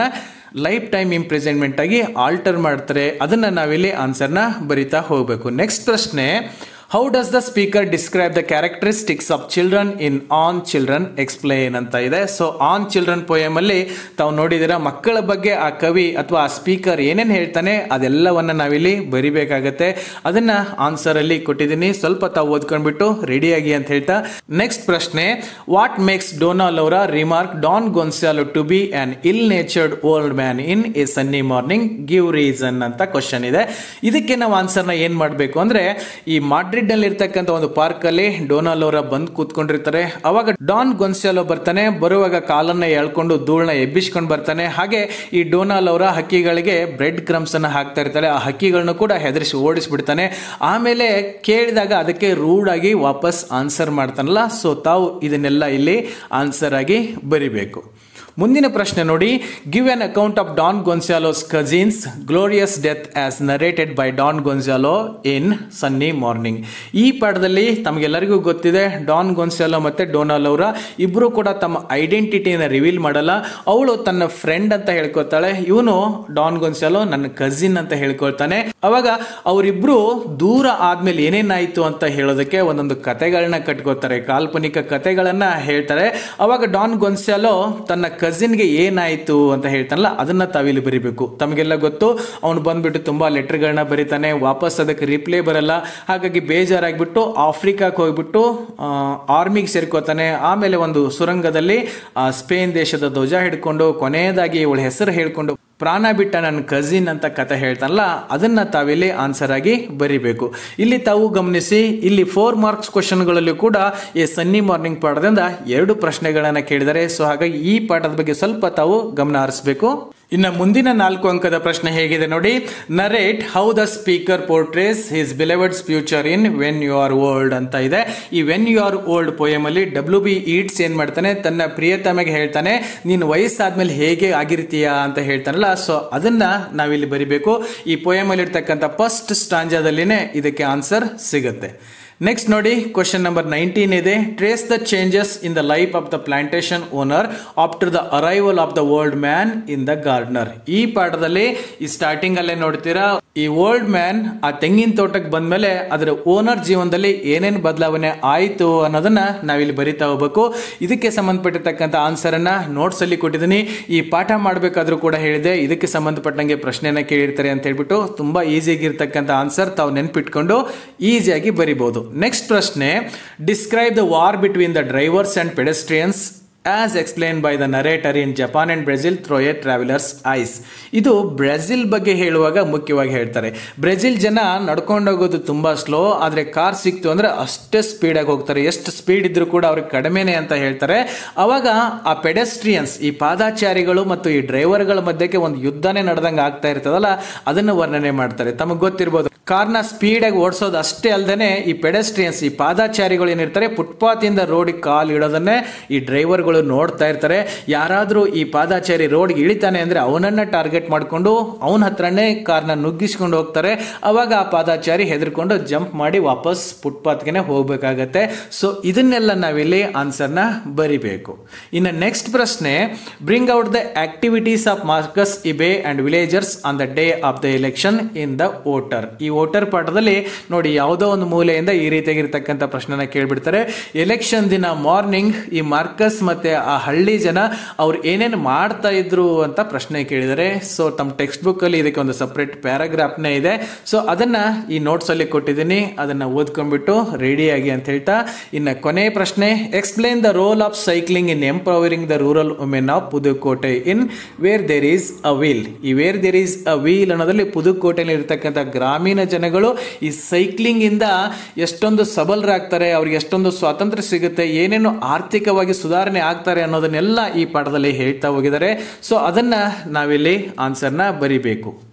ಲೈಫ್ ಟೈಮ್ ಇಂಪ್ರಿಸನ್ಮೆಂಟ್ ಆಗಿ ಆಲ್ಟರ್ ಮಾಡ್ತಾರೆ ಅದನ್ನ ನಾವಿಲ್ಲಿ ಆನ್ಸರ್ನ ಬರಿತಾ ಹೋಗಬೇಕು ನೆಕ್ಸ್ಟ್ ಪ್ರಶ್ನೆ how does the speaker describe the characteristics of children in on children explain ಅಂತ ಇದೆ ಸೊ ಆನ್ ಚಿಲ್ಡ್ರನ್ ಪೋಯಮ್ ಅಲ್ಲಿ ತಾವು ನೋಡಿದಿರ ಮಕ್ಕಳ ಬಗ್ಗೆ ಆ ಕವಿ ಅಥವಾ ಆ ಸ್ಪೀಕರ್ ಏನೇನು ಹೇಳ್ತಾನೆ ಅದೆಲ್ಲವನ್ನ ನಾವಿಲ್ಲಿ ಬರಿಬೇಕಾಗತ್ತೆ ಅದನ್ನ ಆನ್ಸರ್ ಅಲ್ಲಿ ಕೊಟ್ಟಿದ್ದೀನಿ ಸ್ವಲ್ಪ ತಾವು ಓದ್ಕೊಂಡ್ಬಿಟ್ಟು ರೆಡಿಯಾಗಿ ಅಂತ ಹೇಳ್ತಾ ನೆಕ್ಸ್ಟ್ ಪ್ರಶ್ನೆ ವಾಟ್ ಮೇಕ್ಸ್ ಡೋನಾಲ್ ಅವರ remark Don Gonzalo to be an ill natured old man in a sunny morning give reason ಅಂತ ಕ್ವಶನ್ ಇದೆ ಇದಕ್ಕೆ ನಾವು ಆನ್ಸರ್ನ ಏನ್ ಮಾಡಬೇಕು ಅಂದ್ರೆ ಈ ಮಾಡ್ರಿಡ್ ನಲ್ಲಿ ಇರ್ತಕ್ಕಂಥ ಒಂದು ಪಾರ್ಕ್ ಅಲ್ಲಿ ಡೊನಾಲ್ಡ್ ಅವರ ಬಂದ್ ಕೂತ್ಕೊಂಡಿರ್ತಾರೆ ಅವಾಗ ಡಾನ್ ಗೊನ್ಸಾಲೋ ಬರ್ತಾನೆ ಬರುವಾಗ ಕಾಲನ್ನ ಎಳ್ಕೊಂಡು ಧೂಳನ್ನ ಎಬ್ಬಿಸ್ಕೊಂಡು ಬರ್ತಾನೆ ಹಾಗೆ ಈ ಡೊನಾಲ್ಡ್ ಅವರ ಹಕ್ಕಿಗಳಿಗೆ ಬ್ರೆಡ್ ಕ್ರಮ್ಸ್ ಅನ್ನ ಹಾಕ್ತಾ ಇರ್ತಾರೆ ಆ ಹಕ್ಕಿಗಳನ್ನ ಕೂಡ ಹೆದರಿಸಿ ಓಡಿಸ್ಬಿಡ್ತಾನೆ ಆಮೇಲೆ ಕೇಳಿದಾಗ ಅದಕ್ಕೆ ರೂಡ್ ಆಗಿ ವಾಪಸ್ ಆನ್ಸರ್ ಮಾಡ್ತಾನಲ್ಲ ಸೊ ತಾವು ಇದನ್ನೆಲ್ಲ ಇಲ್ಲಿ ಆನ್ಸರ್ ಆಗಿ ಬರಿಬೇಕು ಮುಂದಿನ ಪ್ರಶ್ನೆ ನೋಡಿ give an account of Don Gonzalo's cousin's glorious death as narrated by Don Gonzalo in sunny morning ಈ ಪಾಠದಲ್ಲಿ ತಮಗೆಲ್ಲರಿಗೂ ಗೊತ್ತಿದೆ ಡಾನ್ ಗೊನ್ಸಾಲೋ ಮತ್ತೆ ಡೋನಾಲ್ ಅವರ ಇಬ್ಬರು ಕೂಡ ತಮ್ಮ ಐಡೆಂಟಿಟಿನ ರಿವೀಲ್ ಮಾಡಲ್ಲ ಅವಳು ತನ್ನ ಫ್ರೆಂಡ್ ಅಂತ ಹೇಳ್ಕೊತಾಳೆ ಇವನು ಡಾನ್ ಗೊನ್ಸಾಲೋ ನನ್ನ ಕಸಿನ್ ಅಂತ ಹೇಳ್ಕೊಳ್ತಾನೆ ಅವಾಗ ಅವರಿಬ್ರು ದೂರ ಆದ್ಮೇಲೆ ಏನೇನಾಯ್ತು ಅಂತ ಹೇಳೋದಕ್ಕೆ ಒಂದೊಂದು ಕತೆಗಳನ್ನ ಕಟ್ಕೋತಾರೆ ಕಾಲ್ಪನಿಕ ಕತೆಗಳನ್ನ ಹೇಳ್ತಾರೆ ಅವಾಗ ಡಾನ್ ಗೊನ್ಸಾಲೋ ತನ್ನ ಕಸಿನ್ಗೆ ಏನಾಯ್ತು ಅಂತ ಹೇಳ್ತಾನಲ್ಲ ಅದನ್ನ ತಾವಿಲ್ಲಿ ಬರಿಬೇಕು ತಮಗೆಲ್ಲ ಗೊತ್ತು ಅವನು ಬಂದ್ಬಿಟ್ಟು ತುಂಬಾ ಲೆಟರ್ಗಳನ್ನ ಬರೀತಾನೆ ವಾಪಸ್ ಅದಕ್ಕೆ ರಿಪ್ಲೈ ಬರಲ್ಲ ಹಾಗಾಗಿ ಬೇಜಾರಾಗ್ಬಿಟ್ಟು ಆಫ್ರಿಕಾಕ್ಕೆ ಹೋಗ್ಬಿಟ್ಟು ಆರ್ಮಿಗೆ ಸೇರ್ಕೋತಾನೆ ಆಮೇಲೆ ಒಂದು ಸುರಂಗದಲ್ಲಿ ಆ, ಸ್ಪೇನ್ ದೇಶದ ಧ್ವಜ ಹಿಡ್ಕೊಂಡು ಕೊನೆಯದಾಗಿ ಇವಳ ಹೆಸರು ಹೇಳ್ಕೊಂಡು ಪ್ರಾಣ ಬಿಟ್ಟ ನನ್ನ ಕಸಿನ್ ಅಂತ ಕತೆ ಹೇಳ್ತಾನಲ್ಲ ಅದನ್ನ ತಾವಿಲ್ಲಿ ಆನ್ಸರ್ ಆಗಿ ಬರಿಬೇಕು ಇಲ್ಲಿ ತಾವು ಗಮನಿಸಿ ಇಲ್ಲಿ ಫೋರ್ ಮಾರ್ಕ್ಸ್ ಕ್ವಶನ್ಗಳಲ್ಲಿ ಕೂಡ ಈ ಸನ್ನಿ ಮಾರ್ನಿಂಗ್ ಪಾಠದಿಂದ ಎರಡು ಪ್ರಶ್ನೆಗಳನ್ನ ಕೇಳಿದರೆ ಸೊ ಹಾಗಾಗಿ ಈ ಪಾಠದ ಬಗ್ಗೆ ಸ್ವಲ್ಪ ತಾವು ಗಮನ ಹರಿಸಬೇಕು ಇನ್ನ ಮುಂದಿನ ನಾಲ್ಕು ಅಂಕದ ಪ್ರಶ್ನೆ ಹೇಗಿದೆ ನೋಡಿ narrate how the speaker portrays his beloved's future in when you are old ಅಂತ ಇದೆ ಈ when you are old poem ಅಲ್ಲಿ ಡಬ್ಲ್ಯೂ ಬಿ ಈಟ್ಸ್ ಏನ್ ಮಾಡ್ತಾನೆ ತನ್ನ ಪ್ರಿಯತಮೆಗೆ ಹೇಳ್ತಾನೆ ನೀನು ವಯಸ್ಸಾದ್ಮೇಲೆ ಹೇಗೆ ಆಗಿರ್ತೀಯಾ ಅಂತ ಹೇಳ್ತಾನಲ್ಲ ಸೊ ಅದನ್ನ ನಾವಿಲ್ಲಿ ಬರಿಬೇಕು ಈ ಪೋಯಮ್ ಅಲ್ಲಿ ಇರ್ತಕ್ಕಂಥ ಫಸ್ಟ್ ಸ್ಟಾಂಜಾದಲ್ಲಿನೇ ಇದಕ್ಕೆ ಆನ್ಸರ್ ಸಿಗುತ್ತೆ ನೆಕ್ಸ್ಟ್ ನೋಡಿ ಕ್ವಶನ್ ನಂಬರ್ ನೈನ್ಟೀನ್ ಇದೆ trace the changes in the life of the plantation owner after the arrival of the old man in the gardener ಈ ಪಾಠದಲ್ಲಿ ಈ ಸ್ಟಾರ್ಟಿಂಗ್ ಅಲ್ಲೇ ನೋಡ್ತೀರಾ ಈ ಓಲ್ಡ್ ಮ್ಯಾನ್ ಆ ತೆಂಗಿನ ತೋಟಕ್ಕೆ ಬಂದ್ಮೇಲೆ ಅದರ ಓನರ್ ಜೀವನದಲ್ಲಿ ಏನೇನು ಬದಲಾವಣೆ ಆಯಿತು ಅನ್ನೋದನ್ನ ನಾವಿಲ್ಲಿ ಬರಿತಾ ಹೋಗ್ಬೇಕು ಇದಕ್ಕೆ ಸಂಬಂಧಪಟ್ಟಿರ್ತಕ್ಕಂಥ ಆನ್ಸರ್ ಅನ್ನ ನೋಟ್ಸ್ ಅಲ್ಲಿ ಕೊಟ್ಟಿದ್ದೀನಿ ಈ ಪಾಠ ಮಾಡಬೇಕಾದ್ರೂ ಕೂಡ ಹೇಳಿದೆ ಇದಕ್ಕೆ ಸಂಬಂಧಪಟ್ಟಂಗೆ ಪ್ರಶ್ನೆಯನ್ನ ಕೇಳಿರ್ತಾರೆ ಅಂತ ಹೇಳ್ಬಿಟ್ಟು ತುಂಬಾ ಈಸಿಯಾಗಿರ್ತಕ್ಕಂಥ ಆನ್ಸರ್ ತಾವು ನೆನ್ಪಿಟ್ಕೊಂಡು ಈಸಿಯಾಗಿ ಬರಿಬಹುದು ನೆಕ್ಸ್ಟ್ ಪ್ರಶ್ನೆ describe the war between the drivers and pedestrians as explain by the narrator in Japan and Brazil through a traveller's eyes ಇದು ಬ್ರೆಜಿಲ್ ಬಗ್ಗೆ ಹೇಳುವಾಗ ಮುಖ್ಯವಾಗಿ ಹೇಳ್ತಾರೆ ಬ್ರೆಜಿಲ್ ಜನ ನಡ್ಕೊಂಡು ಹೋಗೋದು ತುಂಬಾ ಸ್ಲೋ ಆದರೆ ಕಾರ್ ಸಿಕ್ತು ಅಂದ್ರೆ ಅಷ್ಟೇ ಸ್ಪೀಡಾಗಿ ಹೋಗ್ತಾರೆ ಎಷ್ಟು ಸ್ಪೀಡ್ ಇದ್ರೂ ಕೂಡ ಅವ್ರಿಗೆ ಕಡಿಮೆನೆ ಅಂತ ಹೇಳ್ತಾರೆ ಅವಾಗ ಆ ಪೆಡೆಸ್ಟ್ರಿಯನ್ಸ್ ಈ ಪಾದಾಚಾರಿಗಳು ಮತ್ತು ಈ ಡ್ರೈವರ್ಗಳ ಮಧ್ಯಕ್ಕೆ ಒಂದು ಯುದ್ಧನೇ ನಡೆದಂಗೆ ಆಗ್ತಾ ಇರ್ತದಲ್ಲ ಅದನ್ನು ವರ್ಣನೆ ಮಾಡ್ತಾರೆ ತಮಗೆ ಗೊತ್ತಿರ್ಬೋದು ಕಾರ್ನ ಸ್ಪೀಡಾಗಿ ಓಡಿಸೋದು ಅಷ್ಟೇ ಅಲ್ಲದೆ ಈ ಪೆಡೆಸ್ಟ್ರಿಯನ್ಸ್ ಈ ಪಾದಾಚಾರಿಗಳು ಏನಿರ್ತಾರೆ ಫುಟ್ಪಾತ್ ಇಂದ ರೋಡಿಗೆ ಕಾಲು ಇಡೋದನ್ನೇ ಈ ಡ್ರೈವರ್ಗಳು ನೋಡ್ತಾ ಇರ್ತಾರೆ ಯಾರಾದರೂ ಈ ಪಾದಾಚಾರಿ ರೋಡ್ಗೆ ಇಳಿತಾನೆ ಅಂದ್ರೆ ಅವನನ್ನ ಟಾರ್ಗೆಟ್ ಮಾಡಿಕೊಂಡು ಅವನ ಹತ್ರನೇ ಕಾರ್ನ ನುಗ್ಗಿಸ್ಕೊಂಡು ಹೋಗ್ತಾರೆ ಅವಾಗ ಆ ಪಾದಾಚಾರಿ ಹೆದರ್ಕೊಂಡು ಜಂಪ್ ಮಾಡಿ ವಾಪಸ್ ಫುಟ್ಪಾತ್ಗೆ ಹೋಗ್ಬೇಕಾಗತ್ತೆ ಸೊ ಇದನ್ನೆಲ್ಲ ನಾವಿಲ್ಲಿ ಆನ್ಸರ್ನ ಬರಿಬೇಕು ಇನ್ನು ನೆಕ್ಸ್ಟ್ ಪ್ರಶ್ನೆ bring out the activities of Marcus Ibe and villagers on the day of the election in the voter ಈ ವೋಟರ್ ಪಾಠದಲ್ಲಿ ನೋಡಿ ಯಾವುದೋ ಒಂದು ಮೂಲೆಯಿಂದ ಈ ರೀತಿಯಾಗಿರ್ತಕ್ಕಂಥ ಪ್ರಶ್ನೆನ ಕೇಳ್ಬಿಡ್ತಾರೆ ಎಲೆಕ್ಷನ್ ದಿನ ಮಾರ್ನಿಂಗ್ ಈ ಮಾರ್ಕಸ್ ಮತ್ತೆ ಆ ಹಳ್ಳಿ ಜನ ಅವ್ರು ಏನೇನು ಮಾಡ್ತಾ ಇದ್ರು ಅಂತ ಪ್ರಶ್ನೆ ಕೇಳಿದರೆ ಸೊ ತಮ್ಮ ಟೆಕ್ಸ್ಟ್ ಬುಕ್ ಅಲ್ಲಿ ಇದಕ್ಕೆ ಒಂದು ಸಪ್ರೇಟ್ ಪ್ಯಾರಾಗ್ರಾಫ್ನೇ ಇದೆ ಸೊ ಅದನ್ನ ಈ ನೋಟ್ಸ್ ಅಲ್ಲಿ ಕೊಟ್ಟಿದ್ದೀನಿ ಅದನ್ನ ಓದ್ಕೊಂಡ್ಬಿಟ್ಟು ರೆಡಿ ಆಗಿ ಅಂತ ಹೇಳ್ತಾ ಇನ್ನು ಕೊನೆ ಪ್ರಶ್ನೆ explain the role of cycling in empowering the rural women of Pudukkottai in where there is a wheel ಈ where there is a wheel ಅನ್ನೋದ್ರಲ್ಲಿ ಪುದುಕೋಟೆಯಲ್ಲಿ ಇರ್ತಕ್ಕಂಥ ಗ್ರಾಮೀಣ ಜನಗಳು ಈ ಸೈಕ್ಲಿಂಗ್ ಇಂದ ಎಷ್ಟೊಂದು ಸಬಲರಾಗ್ತಾರೆ ಅವ್ರಿಗೆ ಎಷ್ಟೊಂದು ಸ್ವಾತಂತ್ರ್ಯ ಸಿಗುತ್ತೆ ಏನೇನು ಆರ್ಥಿಕವಾಗಿ ಸುಧಾರಣೆ ಆಗ್ತಾರೆ ಅನ್ನೋದನ್ನೆಲ್ಲ ಈ ಪಾಠದಲ್ಲಿ ಹೇಳ್ತಾ ಹೋಗಿದ್ದಾರೆ ಸೊ ಅದನ್ನ ನಾವಿಲ್ಲಿ ಆನ್ಸರ್ನ ಬರಿಬೇಕು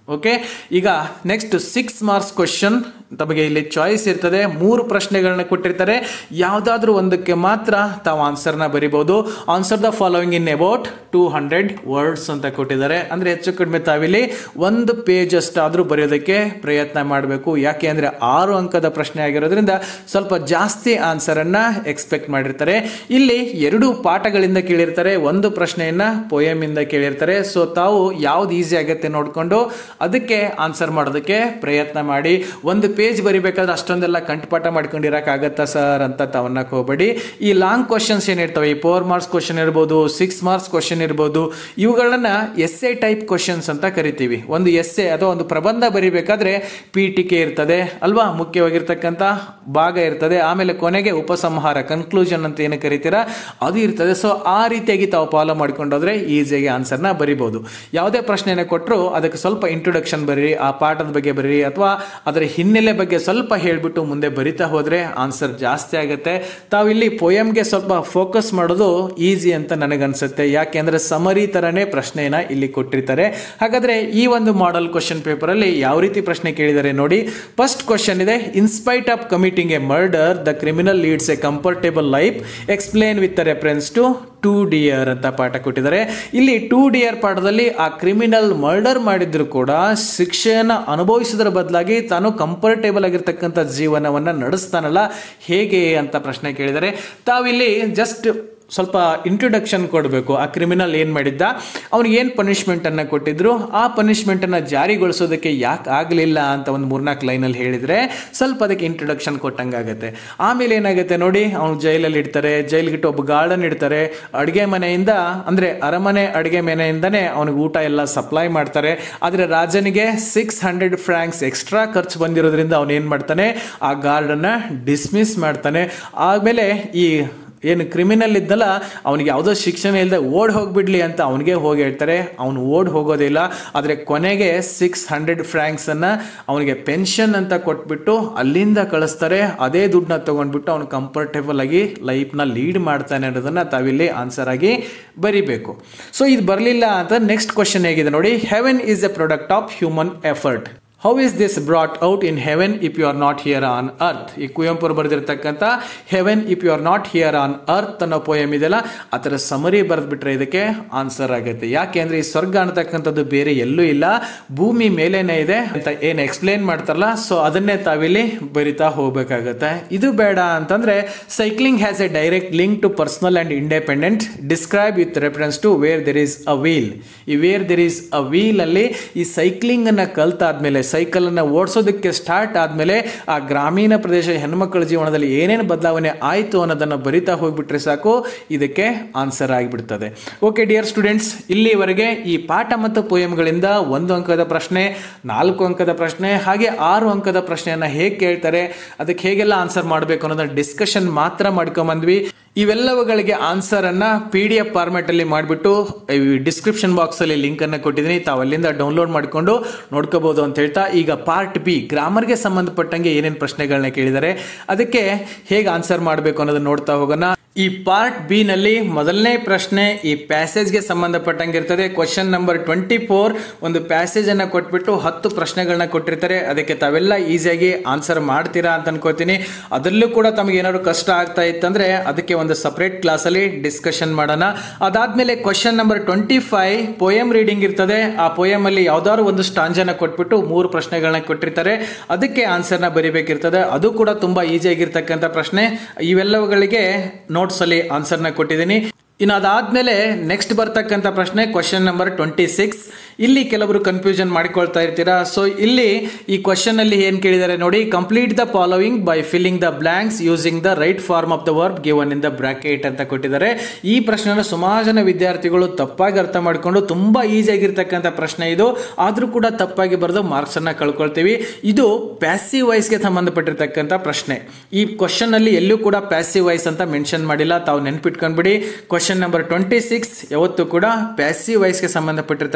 ಓಕೆ ಈಗ ನೆಕ್ಸ್ಟ್ ಸಿಕ್ಸ್ ಮಾರ್ಕ್ಸ್ ಕ್ವಶನ್ ತಮಗೆ ಇಲ್ಲಿ ಚಾಯ್ಸ್ ಇರ್ತದೆ ಮೂರು ಪ್ರಶ್ನೆಗಳನ್ನ ಕೊಟ್ಟಿರ್ತಾರೆ ಯಾವುದಾದ್ರೂ ಒಂದಕ್ಕೆ ಮಾತ್ರ ತಾವು ಆನ್ಸರ್ನ ಬರಿಬಹುದು answer the following in about two hundred words ಅಂತ ಕೊಟ್ಟಿದ್ದಾರೆ ಅಂದ್ರೆ ಹೆಚ್ಚು ಕಡಿಮೆ ತಾವಿಲ್ಲಿ ಒಂದು ಪೇಜ್ ಅಷ್ಟಾದ್ರೂ ಬರೆಯೋದಕ್ಕೆ ಪ್ರಯತ್ನ ಮಾಡಬೇಕು ಯಾಕೆ ಅಂದ್ರೆ ಆರು ಅಂಕದ ಪ್ರಶ್ನೆ ಆಗಿರೋದ್ರಿಂದ ಸ್ವಲ್ಪ ಜಾಸ್ತಿ ಆನ್ಸರ್ ಅನ್ನ ಎಕ್ಸ್ಪೆಕ್ಟ್ ಮಾಡಿರ್ತಾರೆ ಇಲ್ಲಿ ಎರಡು ಪಾಠಗಳಿಂದ ಕೇಳಿರ್ತಾರೆ ಒಂದು ಪ್ರಶ್ನೆಯನ್ನ ಪೋಯಮ್ ಇಂದ ಕೇಳಿರ್ತಾರೆ ಸೊ ತಾವು ಯಾವ್ದು ಈಸಿ ಆಗುತ್ತೆ ನೋಡ್ಕೊಂಡು ಅದಕ್ಕೆ ಆನ್ಸರ್ ಮಾಡೋದಕ್ಕೆ ಪ್ರಯತ್ನ ಮಾಡಿ ಒಂದು ಪೇಜ್ ಬರಿಬೇಕಾದ್ರೆ ಅಷ್ಟೊಂದೆಲ್ಲ ಕಂಠಪಾಠ ಮಾಡ್ಕೊಂಡಿರಕ್ಕಾಗತ್ತಾ ಸರ್ ಅಂತ ತಾವನ್ನಕ್ಕೆ ಹೋಗ್ಬೇಡಿ ಈ ಲಾಂಗ್ ಕ್ವಶನ್ಸ್ ಏನಿರ್ತವೆ ಈ ಫೋರ್ ಮಾರ್ಕ್ಸ್ ಕ್ವಶನ್ ಇರ್ಬೋದು ಸಿಕ್ಸ್ ಮಾರ್ಕ್ಸ್ ಕ್ವಶನ್ ಇರ್ಬೋದು ಇವುಗಳನ್ನ ಎಸ್ ಎ ಟೈಪ್ ಕ್ವಶನ್ಸ್ ಅಂತ ಕರಿತೀವಿ ಒಂದು ಎಸ್ ಎ ಅಥವಾ ಒಂದು ಪ್ರಬಂಧ ಬರಿಬೇಕಾದ್ರೆ ಪೀಠಿಕೆ ಇರ್ತದೆ ಅಲ್ವಾ ಮುಖ್ಯವಾಗಿರ್ತಕ್ಕಂಥ ಭಾಗ ಇರ್ತದೆ ಆಮೇಲೆ ಕೊನೆಗೆ ಉಪಸಂಹಾರ ಕನ್ಕ್ಲೂಷನ್ ಅಂತ ಏನು ಕರಿತೀರಾ ಅದು ಇರ್ತದೆ ಸೊ ಆ ರೀತಿಯಾಗಿ ತಾವು ಫಾಲೋ ಮಾಡ್ಕೊಂಡೋದ್ರೆ ಈಸಿಯಾಗಿ ಆನ್ಸರ್ನ ಬರಿಬೋದು ಯಾವುದೇ ಪ್ರಶ್ನೆನ ಕೊಟ್ಟರು ಅದಕ್ಕೆ ಸ್ವಲ್ಪ ಇಂಟ್ರೊಡಕ್ಷನ್ ಬರೀರಿ ಆ ಪಾಠದ ಬಗ್ಗೆ ಬರೀರಿ ಅಥವಾ ಅದರ ಹಿನ್ನೆಲೆ ಬಗ್ಗೆ ಸ್ವಲ್ಪ ಹೇಳಿಬಿಟ್ಟು ಮುಂದೆ ಬರಿತಾ ಹೋದ್ರೆ ಆನ್ಸರ್ ಜಾಸ್ತಿ ಆಗುತ್ತೆ ತಾವಿಲ್ಲಿ ಪೋಯಮ್ಗೆ ಸ್ವಲ್ಪ ಫೋಕಸ್ ಮಾಡೋದು ಈಸಿ ಅಂತ ನನಗನ್ಸುತ್ತೆ ಯಾಕೆಂದ್ರೆ ಸಮರಿ ತರನೇ ಪ್ರಶ್ನೆನ ಇಲ್ಲಿ ಕೊಟ್ಟಿರ್ತಾರೆ ಹಾಗಾದ್ರೆ ಈ ಒಂದು ಮಾಡೆಲ್ ಕ್ವಶನ್ ಪೇಪರ್ ಅಲ್ಲಿ ಯಾವ ರೀತಿ ಪ್ರಶ್ನೆ ಕೇಳಿದ್ದಾರೆ ನೋಡಿ ಫಸ್ಟ್ ಕ್ವಶನ್ ಇದೆ in spite of committing a murder the criminal leads a comfortable life explain with reference to two dear ಅಂತ ಪಾಠ ಕೊಟ್ಟಿದ್ದಾರೆ ಇಲ್ಲಿ ಟೂ ಡಿಯರ್ ಪಾಠದಲ್ಲಿ ಆ ಕ್ರಿಮಿನಲ್ ಮರ್ಡರ್ ಮಾಡಿದ್ರು ಕೂಡ ಶಿಕ್ಷೆಯನ್ನು ಅನುಭವಿಸೋದ್ರ ಬದಲಾಗಿ ತಾನು ಕಂಫರ್ಟೇಬಲ್ ಆಗಿರ್ತಕ್ಕಂಥ ಜೀವನವನ್ನ ನಡೆಸ್ತಾನಲ್ಲ ಹೇಗೆ ಅಂತ ಪ್ರಶ್ನೆ ಕೇಳಿದರೆ ತಾವಿಲ್ಲಿ ಜಸ್ಟ್ ಸ್ವಲ್ಪ ಇಂಟ್ರೊಡಕ್ಷನ್ ಕೊಡಬೇಕು ಆ ಕ್ರಿಮಿನಲ್ ಏನು ಮಾಡಿದ್ದ ಅವ್ನಿಗೆ ಏನು ಪನಿಷ್ಮೆಂಟನ್ನು ಕೊಟ್ಟಿದ್ರು ಆ ಪನಿಷ್ಮೆಂಟನ್ನು ಜಾರಿಗೊಳಿಸೋದಕ್ಕೆ ಯಾಕೆ ಆಗಲಿಲ್ಲ ಅಂತ ಒಂದು ಮೂರ್ನಾಲ್ಕು ಲೈನಲ್ಲಿ ಹೇಳಿದರೆ ಸ್ವಲ್ಪ ಅದಕ್ಕೆ ಇಂಟ್ರೊಡಕ್ಷನ್ ಕೊಟ್ಟಂಗಾಗತ್ತೆ ಆಮೇಲೆ ಏನಾಗುತ್ತೆ ನೋಡಿ ಅವ್ನು ಜೈಲಲ್ಲಿ ಇಡ್ತಾರೆ ಜೈಲಿಗಿಟ್ಟು ಒಬ್ಬ ಗಾರ್ಡನ್ ಇಡ್ತಾರೆ ಅಡುಗೆ ಮನೆಯಿಂದ ಅಂದರೆ ಅರಮನೆ ಅಡುಗೆ ಮನೆಯಿಂದನೇ ಅವನಿಗೆ ಊಟ ಎಲ್ಲ ಸಪ್ಲೈ ಮಾಡ್ತಾರೆ ಆದರೆ ರಾಜನಿಗೆ ಸಿಕ್ಸ್ ಹಂಡ್ರೆಡ್ ಫ್ರ್ಯಾಂಕ್ಸ್ ಎಕ್ಸ್ಟ್ರಾ ಖರ್ಚು ಬಂದಿರೋದ್ರಿಂದ ಅವನು ಏನು ಮಾಡ್ತಾನೆ ಆ ಗಾರ್ಡನ್ನ ಡಿಸ್ಮಿಸ್ ಮಾಡ್ತಾನೆ ಆಮೇಲೆ ಈ ಏನು ಕ್ರಿಮಿನಲ್ ಇದ್ದಲ್ಲ ಅವನಿಗೆ ಯಾವುದೋ ಶಿಕ್ಷಣ ಇಲ್ಲದೆ ಓಡ್ ಹೋಗ್ಬಿಡ್ಲಿ ಅಂತ ಅವನಿಗೆ ಹೋಗಿ ಹೇಳ್ತಾರೆ ಅವನು ಓಡ್ ಹೋಗೋದಿಲ್ಲ ಆದರೆ ಕೊನೆಗೆ ಸಿಕ್ಸ್ ಹಂಡ್ರೆಡ್ ಫ್ರ್ಯಾಂಕ್ಸನ್ನು ಅವನಿಗೆ ಪೆನ್ಷನ್ ಅಂತ ಕೊಟ್ಬಿಟ್ಟು ಅಲ್ಲಿಂದ ಕಳಿಸ್ತಾರೆ ಅದೇ ದುಡ್ಡನ್ನ ತೊಗೊಂಡ್ಬಿಟ್ಟು ಅವನು ಕಂಫರ್ಟೇಬಲ್ ಆಗಿ ಲೈಫ್ನ ಲೀಡ್ ಮಾಡ್ತಾನೆ ಅನ್ನೋದನ್ನು ತಾವಿಲ್ಲಿ ಆನ್ಸರ್ ಆಗಿ ಬರಿಬೇಕು ಸೊ ಇದು ಬರಲಿಲ್ಲ ಅಂತ ನೆಕ್ಸ್ಟ್ ಕ್ವಶನ್ ಹೇಗಿದೆ ನೋಡಿ heaven is a product of human effort how is this brought out in heaven if you are not here on earth ಈ ಕುವೆಂಪು ಬರೆದಿರ್ತಕ್ಕಂಥ heaven if you are not here on earth ಅನ್ನೋ ಪೋಯಮ್ ಇದೆಯಲ್ಲ ಆ ಥರ ಸಮರಿ ಬರೆದ್ಬಿಟ್ರೆ ಇದಕ್ಕೆ ಆನ್ಸರ್ ಆಗುತ್ತೆ ಯಾಕೆ ಅಂದ್ರೆ ಈ ಸ್ವರ್ಗ ಅನ್ನತಕ್ಕಂಥದ್ದು ಬೇರೆ ಎಲ್ಲೂ ಇಲ್ಲ ಭೂಮಿ ಮೇಲೇನೆ ಇದೆ ಅಂತ ಏನು ಎಕ್ಸ್ಪ್ಲೇನ್ ಮಾಡ್ತಾರಲ್ಲ ಸೊ ಅದನ್ನೇ ತಾವಿಲ್ಲಿ ಬರಿತಾ ಹೋಗ್ಬೇಕಾಗತ್ತೆ ಇದು ಬೇಡ ಅಂತಂದ್ರೆ cycling has a direct link to personal and independent describe with reference to where there is a wheel ಈ where there is a wheel ಅಲ್ಲಿ ಈ ಸೈಕ್ಲಿಂಗ್ ಅನ್ನ ಕಲ್ತಾದ್ಮೇಲೆ ಸೈಕಲ್ ಅನ್ನ ಓಡಿಸೋದಕ್ಕೆ ಸ್ಟಾರ್ಟ್ ಆದ್ಮೇಲೆ ಆ ಗ್ರಾಮೀಣ ಪ್ರದೇಶ ಹೆಣ್ಮಕ್ಳ ಜೀವನದಲ್ಲಿ ಏನೇನು ಬದಲಾವಣೆ ಆಯಿತು ಅನ್ನೋದನ್ನ ಬರಿತಾ ಹೋಗ್ಬಿಟ್ರೆ ಸಾಕು ಇದಕ್ಕೆ ಆನ್ಸರ್ ಆಗಿಬಿಡ್ತದೆ ಓಕೆ ಡಿಯರ್ ಸ್ಟೂಡೆಂಟ್ಸ್ ಇಲ್ಲಿವರೆಗೆ ಈ ಪಾಠ ಮತ್ತು ಪೋಯಮ್ಗಳಿಂದ ಒಂದು ಅಂಕದ ಪ್ರಶ್ನೆ ನಾಲ್ಕು ಅಂಕದ ಪ್ರಶ್ನೆ ಹಾಗೆ ಆರು ಅಂಕದ ಪ್ರಶ್ನೆಯನ್ನ ಹೇಗೆ ಕೇಳ್ತಾರೆ ಅದಕ್ಕೆ ಹೇಗೆಲ್ಲ ಆನ್ಸರ್ ಮಾಡಬೇಕು ಅನ್ನೋದನ್ನ ಡಿಸ್ಕಷನ್ ಮಾತ್ರ ಮಾಡ್ಕೊಂಬಂದ್ವಿ ಇವೆಲ್ಲವುಗಳಿಗೆ ಆನ್ಸರ್ ಅನ್ನ ಪಿ ಡಿ ಎಫ್ ಫಾರ್ಮೆಟ್ ಅಲ್ಲಿ ಮಾಡಿಬಿಟ್ಟು ಡಿಸ್ಕ್ರಿಪ್ಷನ್ ಬಾಕ್ಸ್ ಅಲ್ಲಿ ಲಿಂಕ್ ಅನ್ನ ಕೊಟ್ಟಿದ್ದೀನಿ ತಾವು ಅಲ್ಲಿಂದ ಡೌನ್ಲೋಡ್ ಮಾಡಿಕೊಂಡು ನೋಡ್ಕೋಬಹುದು ಅಂತ ಹೇಳ್ತಾ ಈಗ ಪಾರ್ಟ್ ಬಿ ಗ್ರಾಮರ್ಗೆ ಸಂಬಂಧಪಟ್ಟಂಗೆ ಏನೇನು ಪ್ರಶ್ನೆಗಳನ್ನ ಕೇಳಿದ್ದಾರೆ ಅದಕ್ಕೆ ಹೇಗೆ ಆನ್ಸರ್ ಮಾಡಬೇಕು ಅನ್ನೋದನ್ನ ನೋಡ್ತಾ ಹೋಗೋಣ ಈ ಪಾರ್ಟ್ ಬಿ ನಲ್ಲಿ ಮೊದಲನೇ ಪ್ರಶ್ನೆ ಈ ಪ್ಯಾಸೇಜ್ಗೆ ಸಂಬಂಧಪಟ್ಟಂಗೆ ಇರ್ತದೆ ಕ್ವಶನ್ ನಂಬರ್ ಟ್ವೆಂಟಿ ಫೋರ್ ಒಂದು ಪ್ಯಾಸೇಜ್ ಅನ್ನ ಕೊಟ್ಬಿಟ್ಟು ಹತ್ತು ಪ್ರಶ್ನೆಗಳನ್ನ ಕೊಟ್ಟಿರ್ತಾರೆ ಅದಕ್ಕೆ ತಾವೆಲ್ಲ ಈಸಿಯಾಗಿ ಆನ್ಸರ್ ಮಾಡ್ತೀರಾ ಅಂತ ಅನ್ಕೋತೀನಿ ಅದರಲ್ಲೂ ಕೂಡ ತಮಗೆ ಏನಾದ್ರು ಕಷ್ಟ ಆಗ್ತಾ ಇತ್ತಂದ್ರೆ ಅದಕ್ಕೆ ಒಂದು ಸಪರೇಟ್ ಕ್ಲಾಸಲ್ಲಿ ಡಿಸ್ಕಷನ್ ಮಾಡೋಣ ಅದಾದ್ಮೇಲೆ question number twenty five poem reading ಇರ್ತದೆ ಆ ಪೋಯಮ್ ಅಲ್ಲಿ ಯಾವ್ದಾದ್ರು ಒಂದು ಸ್ಟಾಂಜನ ಕೊಟ್ಬಿಟ್ಟು ಮೂರು ಪ್ರಶ್ನೆಗಳನ್ನ ಕೊಟ್ಟಿರ್ತಾರೆ ಅದಕ್ಕೆ ಆನ್ಸರ್ನ ಬರಿಬೇಕಿರ್ತದೆ ಅದು ಕೂಡ ತುಂಬಾ ಈಸಿ ಆಗಿರ್ತಕ್ಕಂಥ ಪ್ರಶ್ನೆ ಇವೆಲ್ಲವುಗಳಿಗೆ ನೋಟ್ಸ್ ಅಲ್ಲಿ ಆನ್ಸರ್ನ ಕೊಟ್ಟಿದ್ದೀನಿ ಇನ್ನು ಅದಾದ್ಮೇಲೆ ನೆಕ್ಸ್ಟ್ ಬರ್ತಕ್ಕಂಥ ಪ್ರಶ್ನೆ ಕ್ವಶನ್ ನಂಬರ್ ಟ್ವೆಂಟಿ ಸಿಕ್ಸ್ ಇಲ್ಲಿ ಕೆಲವರು ಕನ್ಫ್ಯೂಷನ್ ಮಾಡಿಕೊಳ್ತಾ ಇರ್ತೀರಾ ಸೊ ಇಲ್ಲಿ ಈ ಕ್ವಶನ್ ಅಲ್ಲಿ ಏನ್ ಕೇಳಿದ್ದಾರೆ ನೋಡಿ complete the following by filling the blanks using the right form of the verb given in the bracket ಅಂತ ಕೊಟ್ಟಿದ್ದಾರೆ ಈ ಪ್ರಶ್ನೆನ ಸುಮಾರು ಜನ ವಿದ್ಯಾರ್ಥಿಗಳು ತಪ್ಪಾಗಿ ಅರ್ಥ ಮಾಡಿಕೊಂಡು ತುಂಬಾ ಈಸಿ ಆಗಿರ್ತಕ್ಕಂಥ ಪ್ರಶ್ನೆ ಇದು ಆದ್ರೂ ಕೂಡ ತಪ್ಪಾಗಿ ಬರೆದು ಮಾರ್ಕ್ಸ್ ಅನ್ನ ಕಳ್ಕೊಳ್ತೀವಿ ಇದು ಪ್ಯಾಸಿವ್ ವಾಯ್ಸ್ಗೆ ಸಂಬಂಧಪಟ್ಟಿರ್ತಕ್ಕಂಥ ಪ್ರಶ್ನೆ ಈ ಕ್ವಶನ್ ಅಲ್ಲಿ ಎಲ್ಲೂ ಕೂಡ ಪ್ಯಾಸಿವ್ ವಾಯ್ಸ್ ಅಂತ ಮೆನ್ಷನ್ ಮಾಡಿಲ್ಲ ತಾವು ನೆನ್ಪಿಟ್ಕೊಂಡ್ಬಿಡಿ ಕ್ವಶನ್ ನಂಬರ್ ಟ್ವೆಂಟಿ ಸಿಕ್ಸ್ ಯಾವತ್ತು ಕೂಡ ಪ್ಯಾಸಿವ್ ವಾಯ್ಸ್ಗೆ ಸಂಬಂಧಪಟ್ಟಿರ್ತಕ್ಕಂಥದ್ದು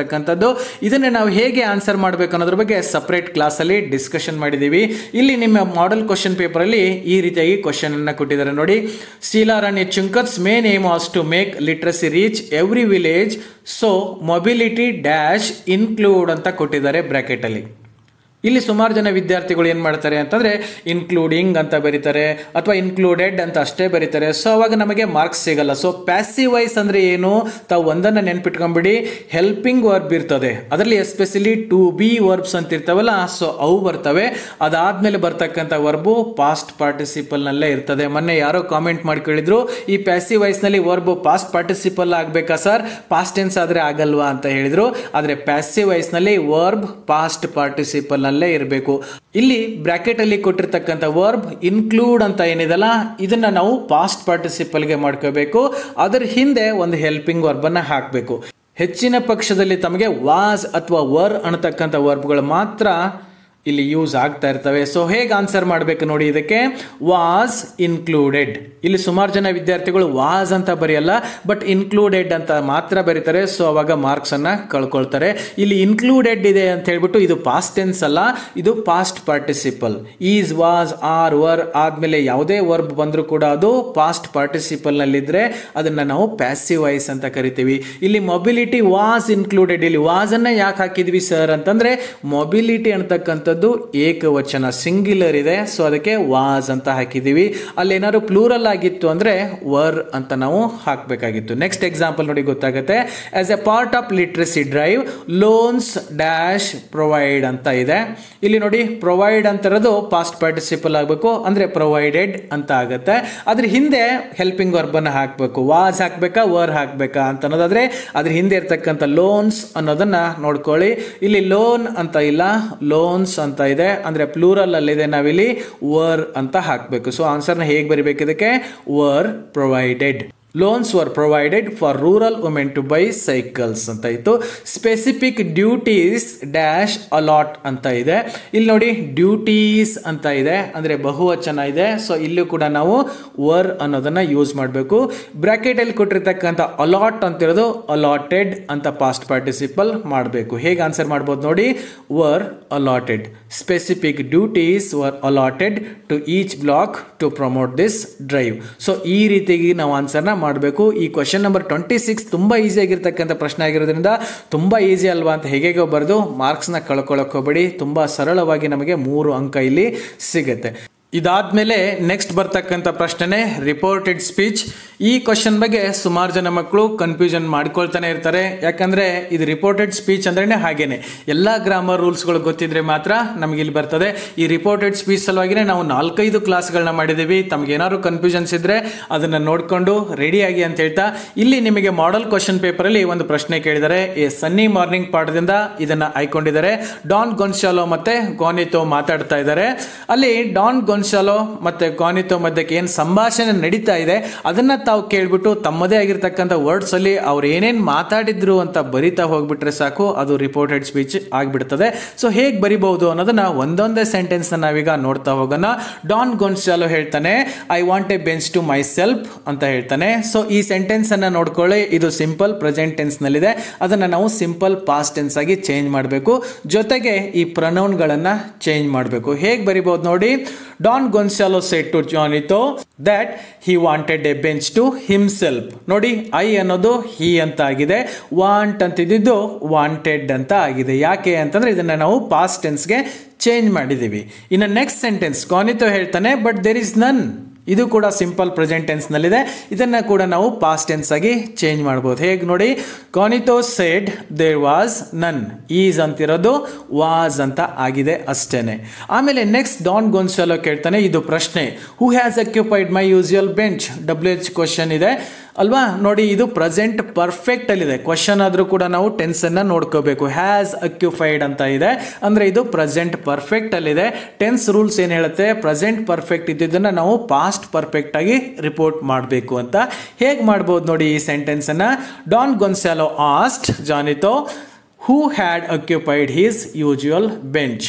ಕೇಳಿದ್ರು ಇದನ್ನ ನಾವು ಹೇಗೆ ಆನ್ಸರ್ ಮಾಡಬೇಕು ಅನ್ನೋದ್ರ ಬಗ್ಗೆ ಸಪರೇಟ್ ಕ್ಲಾಸಲ್ಲಿ ಡಿಸ್ಕಷನ್ ಮಾಡಿದ್ದೀವಿ ಇಲ್ಲಿ ನಿಮ್ಮ ಮಾಡೆಲ್ ಕ್ವಶನ್ ಪೇಪರಲ್ಲಿ ಈ ರೀತಿಯಾಗಿ ಕ್ವಶನ್ ಅನ್ನ ಕೊಟ್ಟಿದ್ದಾರೆ ನೋಡಿ Sheelarani Chunkath's main aim was to make literacy reach every village so mobility dash include ಅಂತ ಕೊಟ್ಟಿದ್ದಾರೆ ಬ್ರಾಕೆಟ್ ಅಲ್ಲಿ ಇಲ್ಲಿ ಸುಮಾರು ಜನ ವಿದ್ಯಾರ್ಥಿಗಳು ಏನು ಮಾಡ್ತಾರೆ ಅಂತಂದ್ರೆ ಇನ್ಕ್ಲೂಡಿಂಗ್ ಅಂತ ಬರೀತಾರೆ ಅಥವಾ ಇನ್ಕ್ಲೂಡೆಡ್ ಅಂತ ಅಷ್ಟೇ ಬರೀತಾರೆ ಸೊ ಅವಾಗ ನಮಗೆ ಮಾರ್ಕ್ಸ್ ಸಿಗಲ್ಲ ಸೊ ಪ್ಯಾಸಿವ್ ವೈಸ್ ಅಂದ್ರೆ ಏನು ತಾವು ಒಂದನ್ನು ನೆನ್ಪಿಟ್ಕೊಂಡ್ಬಿಡಿ ಹೆಲ್ಪಿಂಗ್ ವರ್ಬ್ ಇರ್ತದೆ ಅದರಲ್ಲಿ ಎಸ್ಪೆಷಲಿ ಟು ಬಿ ವರ್ಬ್ಸ್ ಅಂತ ಇರ್ತಾವಲ್ಲ ಸೊ ಅವು ಬರ್ತವೆ ಅದಾದ್ಮೇಲೆ ಬರ್ತಕ್ಕಂಥ ವರ್ಬು ಪಾಸ್ಟ್ ಪಾರ್ಟಿಸಿಪಲ್ ನಲ್ಲೇ ಇರ್ತದೆ ಮೊನ್ನೆ ಯಾರೋ ಕಾಮೆಂಟ್ ಮಾಡಿ ಕೇಳಿದ್ರು ಈ ಪ್ಯಾಸಿವ್ ವೈಸ್ ನಲ್ಲಿ ವರ್ಬ್ ಪಾಸ್ಟ್ ಪಾರ್ಟಿಸಿಪಲ್ ಆಗ್ಬೇಕಾ ಸರ್ ಪಾಸ್ಟ್ ಟೆನ್ಸ್ ಆದ್ರೆ ಆಗಲ್ವಾ ಅಂತ ಹೇಳಿದ್ರು ಆದ್ರೆ ಪ್ಯಾಸಿವ್ ವೈಸ್ ನಲ್ಲಿ ವರ್ಬ್ ಪಾಸ್ಟ್ ಪಾರ್ಟಿಸಿಪಲ್ ನಲ್ಲೇ ಇರಬೇಕು ಇಲ್ಲಿ ಬ್ರಾಕೆಟ್ ಅಲ್ಲಿ ಕೊಟ್ಟಿರ್ತಕ್ಕಂಥ ವರ್ಬ್ ಇನ್ಕ್ಲೂಡ್ ಅಂತ ಏನಿದೆಲ್ಲ ಇದನ್ನ ನಾವು ಪಾಸ್ಟ್ ಪಾರ್ಟಿಸಿಪಲ್ ಗೆ ಮಾಡ್ಕೋಬೇಕು ಅದರ ಹಿಂದೆ ಒಂದು ಹೆಲ್ಪಿಂಗ್ ವರ್ಬ್ ಅನ್ನ ಹಾಕಬೇಕು ಹೆಚ್ಚಿನ ಪಕ್ಷದಲ್ಲಿ ತಮಗೆ ವಾಸ್ ಅಥವಾ ವರ್ ಅನ್ನತಕ್ಕಂಥ ವರ್ಬ್ಗಳು ಮಾತ್ರ ಇಲ್ಲಿ ಯೂಸ್ ಆಗ್ತಾ ಇರ್ತವೆ ಸೊ ಹೇಗೆ ಆನ್ಸರ್ ಮಾಡಬೇಕು ನೋಡಿ ಇದಕ್ಕೆ ವಾಸ್ ಇನ್ಕ್ಲೂಡೆಡ್ ಇಲ್ಲಿ ಸುಮಾರು ಜನ ವಿದ್ಯಾರ್ಥಿಗಳು ವಾಸ್ ಅಂತ ಬರೆಯಲ್ಲ ಬಟ್ ಇನ್ಕ್ಲೂಡೆಡ್ ಅಂತ ಮಾತ್ರ ಬರೀತಾರೆ ಸೊ ಅವಾಗ ಮಾರ್ಕ್ಸ್ ಅನ್ನ ಕಳ್ಕೊಳ್ತಾರೆ ಇಲ್ಲಿ ಇನ್ಕ್ಲೂಡೆಡ್ ಇದೆ ಅಂತ ಹೇಳ್ಬಿಟ್ಟು ಇದು ಪಾಸ್ಟ್ ಟೆನ್ಸ್ ಅಲ್ಲ ಇದು past participle is was are were ಆದ್ಮೇಲೆ ಯಾವುದೇ ವರ್ಬ್ ಬಂದರೂ ಕೂಡ ಅದು ಪಾಸ್ಟ್ ಪಾರ್ಟಿಸಿಪಲ್ ನಲ್ಲಿದ್ರೆ ಅದನ್ನ ನಾವು ಪ್ಯಾಸಿವ್ ವಾಯ್ಸ್ ಅಂತ ಕರಿತೀವಿ ಇಲ್ಲಿ ಮೊಬಿಲಿಟಿ ವಾಸ್ ಇನ್ಕ್ಲೂಡೆಡ್ ಇಲ್ಲಿ ವಾಸ್ ಅನ್ನ ಯಾಕೆ ಹಾಕಿದ್ವಿ ಸರ್ ಅಂತಂದ್ರೆ ಮೊಬಿಲಿಟಿ ಅಂತಕ್ಕಂಥದ್ದು ಏಕವಚನ ಸಿಂಗ್ಯುಲರ್ ಇದೆ ಸೊ ಅದಕ್ಕೆ ವಾಸ್ ಅಂತ ಹಾಕಿದೀವಿ ಅಲ್ಲಿ ಏನಾದ್ರು ಪ್ಲೂರಲ್ ಆಗಿತ್ತು ಅಂದ್ರೆ ವರ್ ಅಂತ ನಾವು ಹಾಕಬೇಕಾಗಿತ್ತು ನೆಕ್ಸ್ಟ್ ಎಕ್ಸಾಂಪಲ್ ನೋಡಿ ಗೊತ್ತಾಗುತ್ತೆ as a part of literacy drive loans dash provide ಅಂತ ಇದೆ ಇಲ್ಲಿ ನೋಡಿ ಪ್ರೊವೈಡ್ ಅಂತ ಇರೋದು ಪಾಸ್ಟ್ ಪಾರ್ಟಿಸಿಪಲ್ ಆಗಬೇಕು ಅಂದ್ರೆ ಪ್ರೊವೈಡೆಡ್ ಅಂತ ಆಗುತ್ತೆ ಅದ್ರ ಹಿಂದೆ ಹೆಲ್ಪಿಂಗ್ ವರ್ಬ್ ಅನ್ನ ಹಾಕಬೇಕು ವಾಸ್ ಹಾಕ್ಬೇಕಾ ವರ್ ಹಾಕ್ಬೇಕಾ ಅಂತ ಅನ್ನೋದಾದ್ರೆ ಅದ್ರ ಹಿಂದೆ ಇರ್ತಕ್ಕಂಥ ಲೋನ್ಸ್ ಅನ್ನೋದನ್ನ ನೋಡ್ಕೊಳ್ಳಿ ಇಲ್ಲಿ ಲೋನ್ ಅಂತ ಇಲ್ಲ ಲೋನ್ಸ್ ಅಂತ ಇದೆ ಅಂದ್ರೆ ಪ್ಲೂರಲ್ ಅಲ್ಲಿದೆ ನಾವಿಲ್ಲಿ ವರ್ ಅಂತ ಹಾಕಬೇಕು ಸೊ ಆನ್ಸರ್ನ ಹೇಗೆ ಬರಿಬೇಕು ಇದಕ್ಕೆ were provided loans were provided for rural women to buy cycles ಅಂತ ಇತ್ತು ಸ್ಪೆಸಿಫಿಕ್ ಡ್ಯೂಟೀಸ್ ಡ್ಯಾಶ್ ಅಲಾಟ್ ಅಂತ ಇದೆ ಇಲ್ಲಿ ನೋಡಿ ಡ್ಯೂಟೀಸ್ ಅಂತ ಇದೆ ಅಂದ್ರೆ ಬಹುವಚನ ಇದೆ ಸೊ ಇಲ್ಲೂ ಕೂಡ ನಾವು ವರ್ ಅನ್ನೋದನ್ನ ಯೂಸ್ ಮಾಡಬೇಕು ಬ್ರಾಕೆಟ್ ಅಲ್ಲಿ ಕೊಟ್ಟಿರ್ತಕ್ಕಂಥ ಅಲಾಟ್ ಅಂತಿರೋದು ಅಲಾಟೆಡ್ ಅಂತ ಪಾಸ್ಟ್ ಪಾರ್ಟಿಸಿಪಲ್ ಮಾಡಬೇಕು ಹೇಗೆ ಆನ್ಸರ್ ಮಾಡ್ಬೋದು ನೋಡಿ were allotted specific duties were allotted to each block to promote this drive so ಈ ರೀತಿಯಾಗಿ ನಾವು ಆನ್ಸರ್ನ ಮಾಡಬೇಕು ಈ ಕ್ವಶನ್ ನಂಬರ್ ಟ್ವೆಂಟಿ ಸಿಕ್ಸ್ ತುಂಬ ಈಸಿ ಆಗಿರ್ತಕ್ಕಂಥ ಪ್ರಶ್ನೆ ಆಗಿರೋದ್ರಿಂದ ತುಂಬ ಈಸಿ ಅಲ್ವಾ ಅಂತ ಹೇಗೆ ಬರೆದು ಮಾರ್ಕ್ಸ್ನ ಕಳ್ಕೊಳ್ಳೋಕೆ ಹೋಗಬೇಡಿ ತುಂಬ ಸರಳವಾಗಿ ನಮಗೆ ಮೂರು ಅಂಕ ಇಲ್ಲಿ ಸಿಗುತ್ತೆ ಇದಾದ್ಮೇಲೆ ನೆಕ್ಸ್ಟ್ ಬರ್ತಕ್ಕಂಥ ಪ್ರಶ್ನೆ ರಿಪೋರ್ಟೆಡ್ ಸ್ಪೀಚ್ ಈ ಕ್ವಶನ್ ಬಗ್ಗೆ ಸುಮಾರು ಜನ ಮಕ್ಕಳು ಕನ್ಫ್ಯೂಷನ್ ಮಾಡ್ಕೊಳ್ತಾನೆ ಇರ್ತಾರೆ ಯಾಕಂದ್ರೆ ಇದು ರಿಪೋರ್ಟೆಡ್ ಸ್ಪೀಚ್ ಅಂದ್ರೇನೆ ಹಾಗೇನೆ ಎಲ್ಲ ಗ್ರಾಮರ್ ರೂಲ್ಸ್ಗಳು ಗೊತ್ತಿದ್ರೆ ಮಾತ್ರ ನಮ್ಗೆ ಇಲ್ಲಿ ಬರ್ತದೆ ಈ ರಿಪೋರ್ಟೆಡ್ ಸ್ಪೀಚ್ ಸಲುವಾಗಿನೇ ನಾವು ನಾಲ್ಕೈದು ಕ್ಲಾಸ್ಗಳನ್ನ ಮಾಡಿದ್ದೀವಿ ತಮ್ಗೆ ಏನಾದ್ರು ಕನ್ಫ್ಯೂಷನ್ಸ್ ಇದ್ರೆ ಅದನ್ನ ನೋಡ್ಕೊಂಡು ರೆಡಿಯಾಗಿ ಅಂತ ಹೇಳ್ತಾ ಇಲ್ಲಿ ನಿಮಗೆ ಮಾಡೆಲ್ ಕ್ವಶನ್ ಪೇಪರ್ ಅಲ್ಲಿ ಒಂದು ಪ್ರಶ್ನೆ ಕೇಳಿದ್ದಾರೆ ಎ ಸನ್ನಿ ಮಾರ್ನಿಂಗ್ ಪಾಠದಿಂದ ಇದನ್ನ ಆಯ್ಕೊಂಡಿದ್ದಾರೆ ಡಾನ್ ಗೊಂಶಾಲೋ ಮತ್ತೆ ಗೋನಿತೋ ಮಾತಾಡ್ತಾ ಇದ್ದಾರೆ ಅಲ್ಲಿ ಡಾನ್ ಗೊಂಶಾಲೋ ಮತ್ತೆ ಗೋನಿತೋ ಮಧ್ಯಕ್ಕೆ ಏನು ಸಂಭಾಷಣೆ ನಡೀತಾ ಇದೆ ಅದನ್ನ ತಾವು ಕೇಳ್ಬಿಟ್ಟು ತಮ್ಮದೇ ಆಗಿರ್ತಕ್ಕಂಥ ವರ್ಡ್ಸ್ ಅಲ್ಲಿ ಅವ್ರು ಏನೇನ್ ಮಾತಾಡಿದ್ರು ಅಂತ ಬರಿತಾ ಹೋಗ್ಬಿಟ್ರೆ ಸಾಕು ಅದು ರಿಪೋರ್ಟೆಡ್ ಸ್ಪೀಚ್ ಆಗ್ಬಿಡ್ತದೆ ಸೊ ಹೇಗೆ ಬರಿಬಹುದು ಅನ್ನೋದನ್ನ ಒಂದೊಂದೇ ಸೆಂಟೆನ್ಸ್ ನಾವೀಗ ನೋಡ್ತಾ ಹೋಗೋಣ ಡಾನ್ ಗೊಂಶಾಲೋ ಹೇಳ್ತಾನೆ I want a bench to myself ಅಂತ ಹೇಳ್ತಾನೆ ಸೊ ಈ ಸೆಂಟೆನ್ಸ್ ಅನ್ನ ನೋಡ್ಕೊಳ್ಳಿ ಇದು ಸಿಂಪಲ್ ಪ್ರೆಸೆಂಟ್ ಟೆನ್ಸ್ ನಲ್ಲಿದೆ ಅದನ್ನ ನಾವು ಸಿಂಪಲ್ ಪಾಸ್ಟ್ ಟೆನ್ಸ್ ಆಗಿ ಚೇಂಜ್ ಮಾಡಬೇಕು ಜೊತೆಗೆ ಈ ಪ್ರನೌನ್ ಗಳನ್ನ ಚೇಂಜ್ ಮಾಡಬೇಕು ಹೇಗೆ ಬರಿಬಹುದು ನೋಡಿ Don Gonzalo said to Juanito that he wanted a bench to himself ನೋಡಿ ಐ ಅನ್ನೋದು ಹಿ ಅಂತ ಆಗಿದೆ ವಾಂಟ್ ಅಂತಿದ್ದು ವಾಂಟೆಡ್ ಅಂತ ಆಗಿದೆ ಯಾಕೆ ಅಂತಂದ್ರೆ ಇದನ್ನ ನಾವು ಪಾಸ್ಟ್ ಟೆನ್ಸ್ಗೆ ಚೇಂಜ್ ಮಾಡಿದ್ದೀವಿ ಇನ್ನು ನೆಕ್ಸ್ಟ್ ಸೆಂಟೆನ್ಸ್ ಕಾನಿತೋ ಹೇಳ್ತಾನೆ ಬಟ್ ದೇರ್ ಇಸ್ ನನ್ ಇದು ಕೂಡ ಸಿಂಪಲ್ ಪ್ರೆಸೆಂಟ್ ಟೆನ್ಸ್ ನಲ್ಲಿದೆ ಇದನ್ನ ಕೂಡ ನಾವು ಪಾಸ್ಟ್ ಟೆನ್ಸ್ ಆಗಿ ಚೇಂಜ್ ಮಾಡಬಹುದು ಹೇಗೆ ನೋಡಿ Juanito said there was none is ಅಂತಿರೋದು ವಾಸ್ ಅಂತ ಆಗಿದೆ ಅಷ್ಟೇನೆ ಆಮೇಲೆ ನೆಕ್ಸ್ಟ್ ಡಾನ್ ಗೋನ್ಸಾಲೋ ಕೇಳ್ತಾನೆ ಇದು ಪ್ರಶ್ನೆ who has occupied my usual bench W H question ಇದೆ ಅಲ್ವಾ ನೋಡಿ ಇದು ಪ್ರೆಸೆಂಟ್ ಪರ್ಫೆಕ್ಟ್ ಅಲ್ಲಿದೆ ಕ್ವಶನ್ ಆದ್ರೂ ಕೂಡ ನಾವು ಟೆನ್ಸ್ ಅನ್ನ ನೋಡ್ಕೋಬೇಕು ಹ್ಯಾಸ್ ಅಕ್ಯುಫೈಡ್ ಅಂತ ಇದೆ ಅಂದ್ರೆ ಇದು ಪ್ರೆಸೆಂಟ್ ಪರ್ಫೆಕ್ಟ್ ಅಲ್ಲಿದೆ ಟೆನ್ಸ್ ರೂಲ್ಸ್ ಏನ್ ಹೇಳುತ್ತೆ ಪ್ರೆಸೆಂಟ್ ಪರ್ಫೆಕ್ಟ್ ಇದ್ದಿದ್ದನ್ನ ನಾವು ಪಾಸ್ಟ್ ಪರ್ಫೆಕ್ಟ್ ಆಗಿ ರಿಪೋರ್ಟ್ ಮಾಡಬೇಕು ಅಂತ ಹೇಗೆ ಮಾಡ್ಬೋದು ನೋಡಿ ಈ ಸೆಂಟೆನ್ಸ್ ಅನ್ನ Don Gonzalo asked Juanito who had occupied his usual bench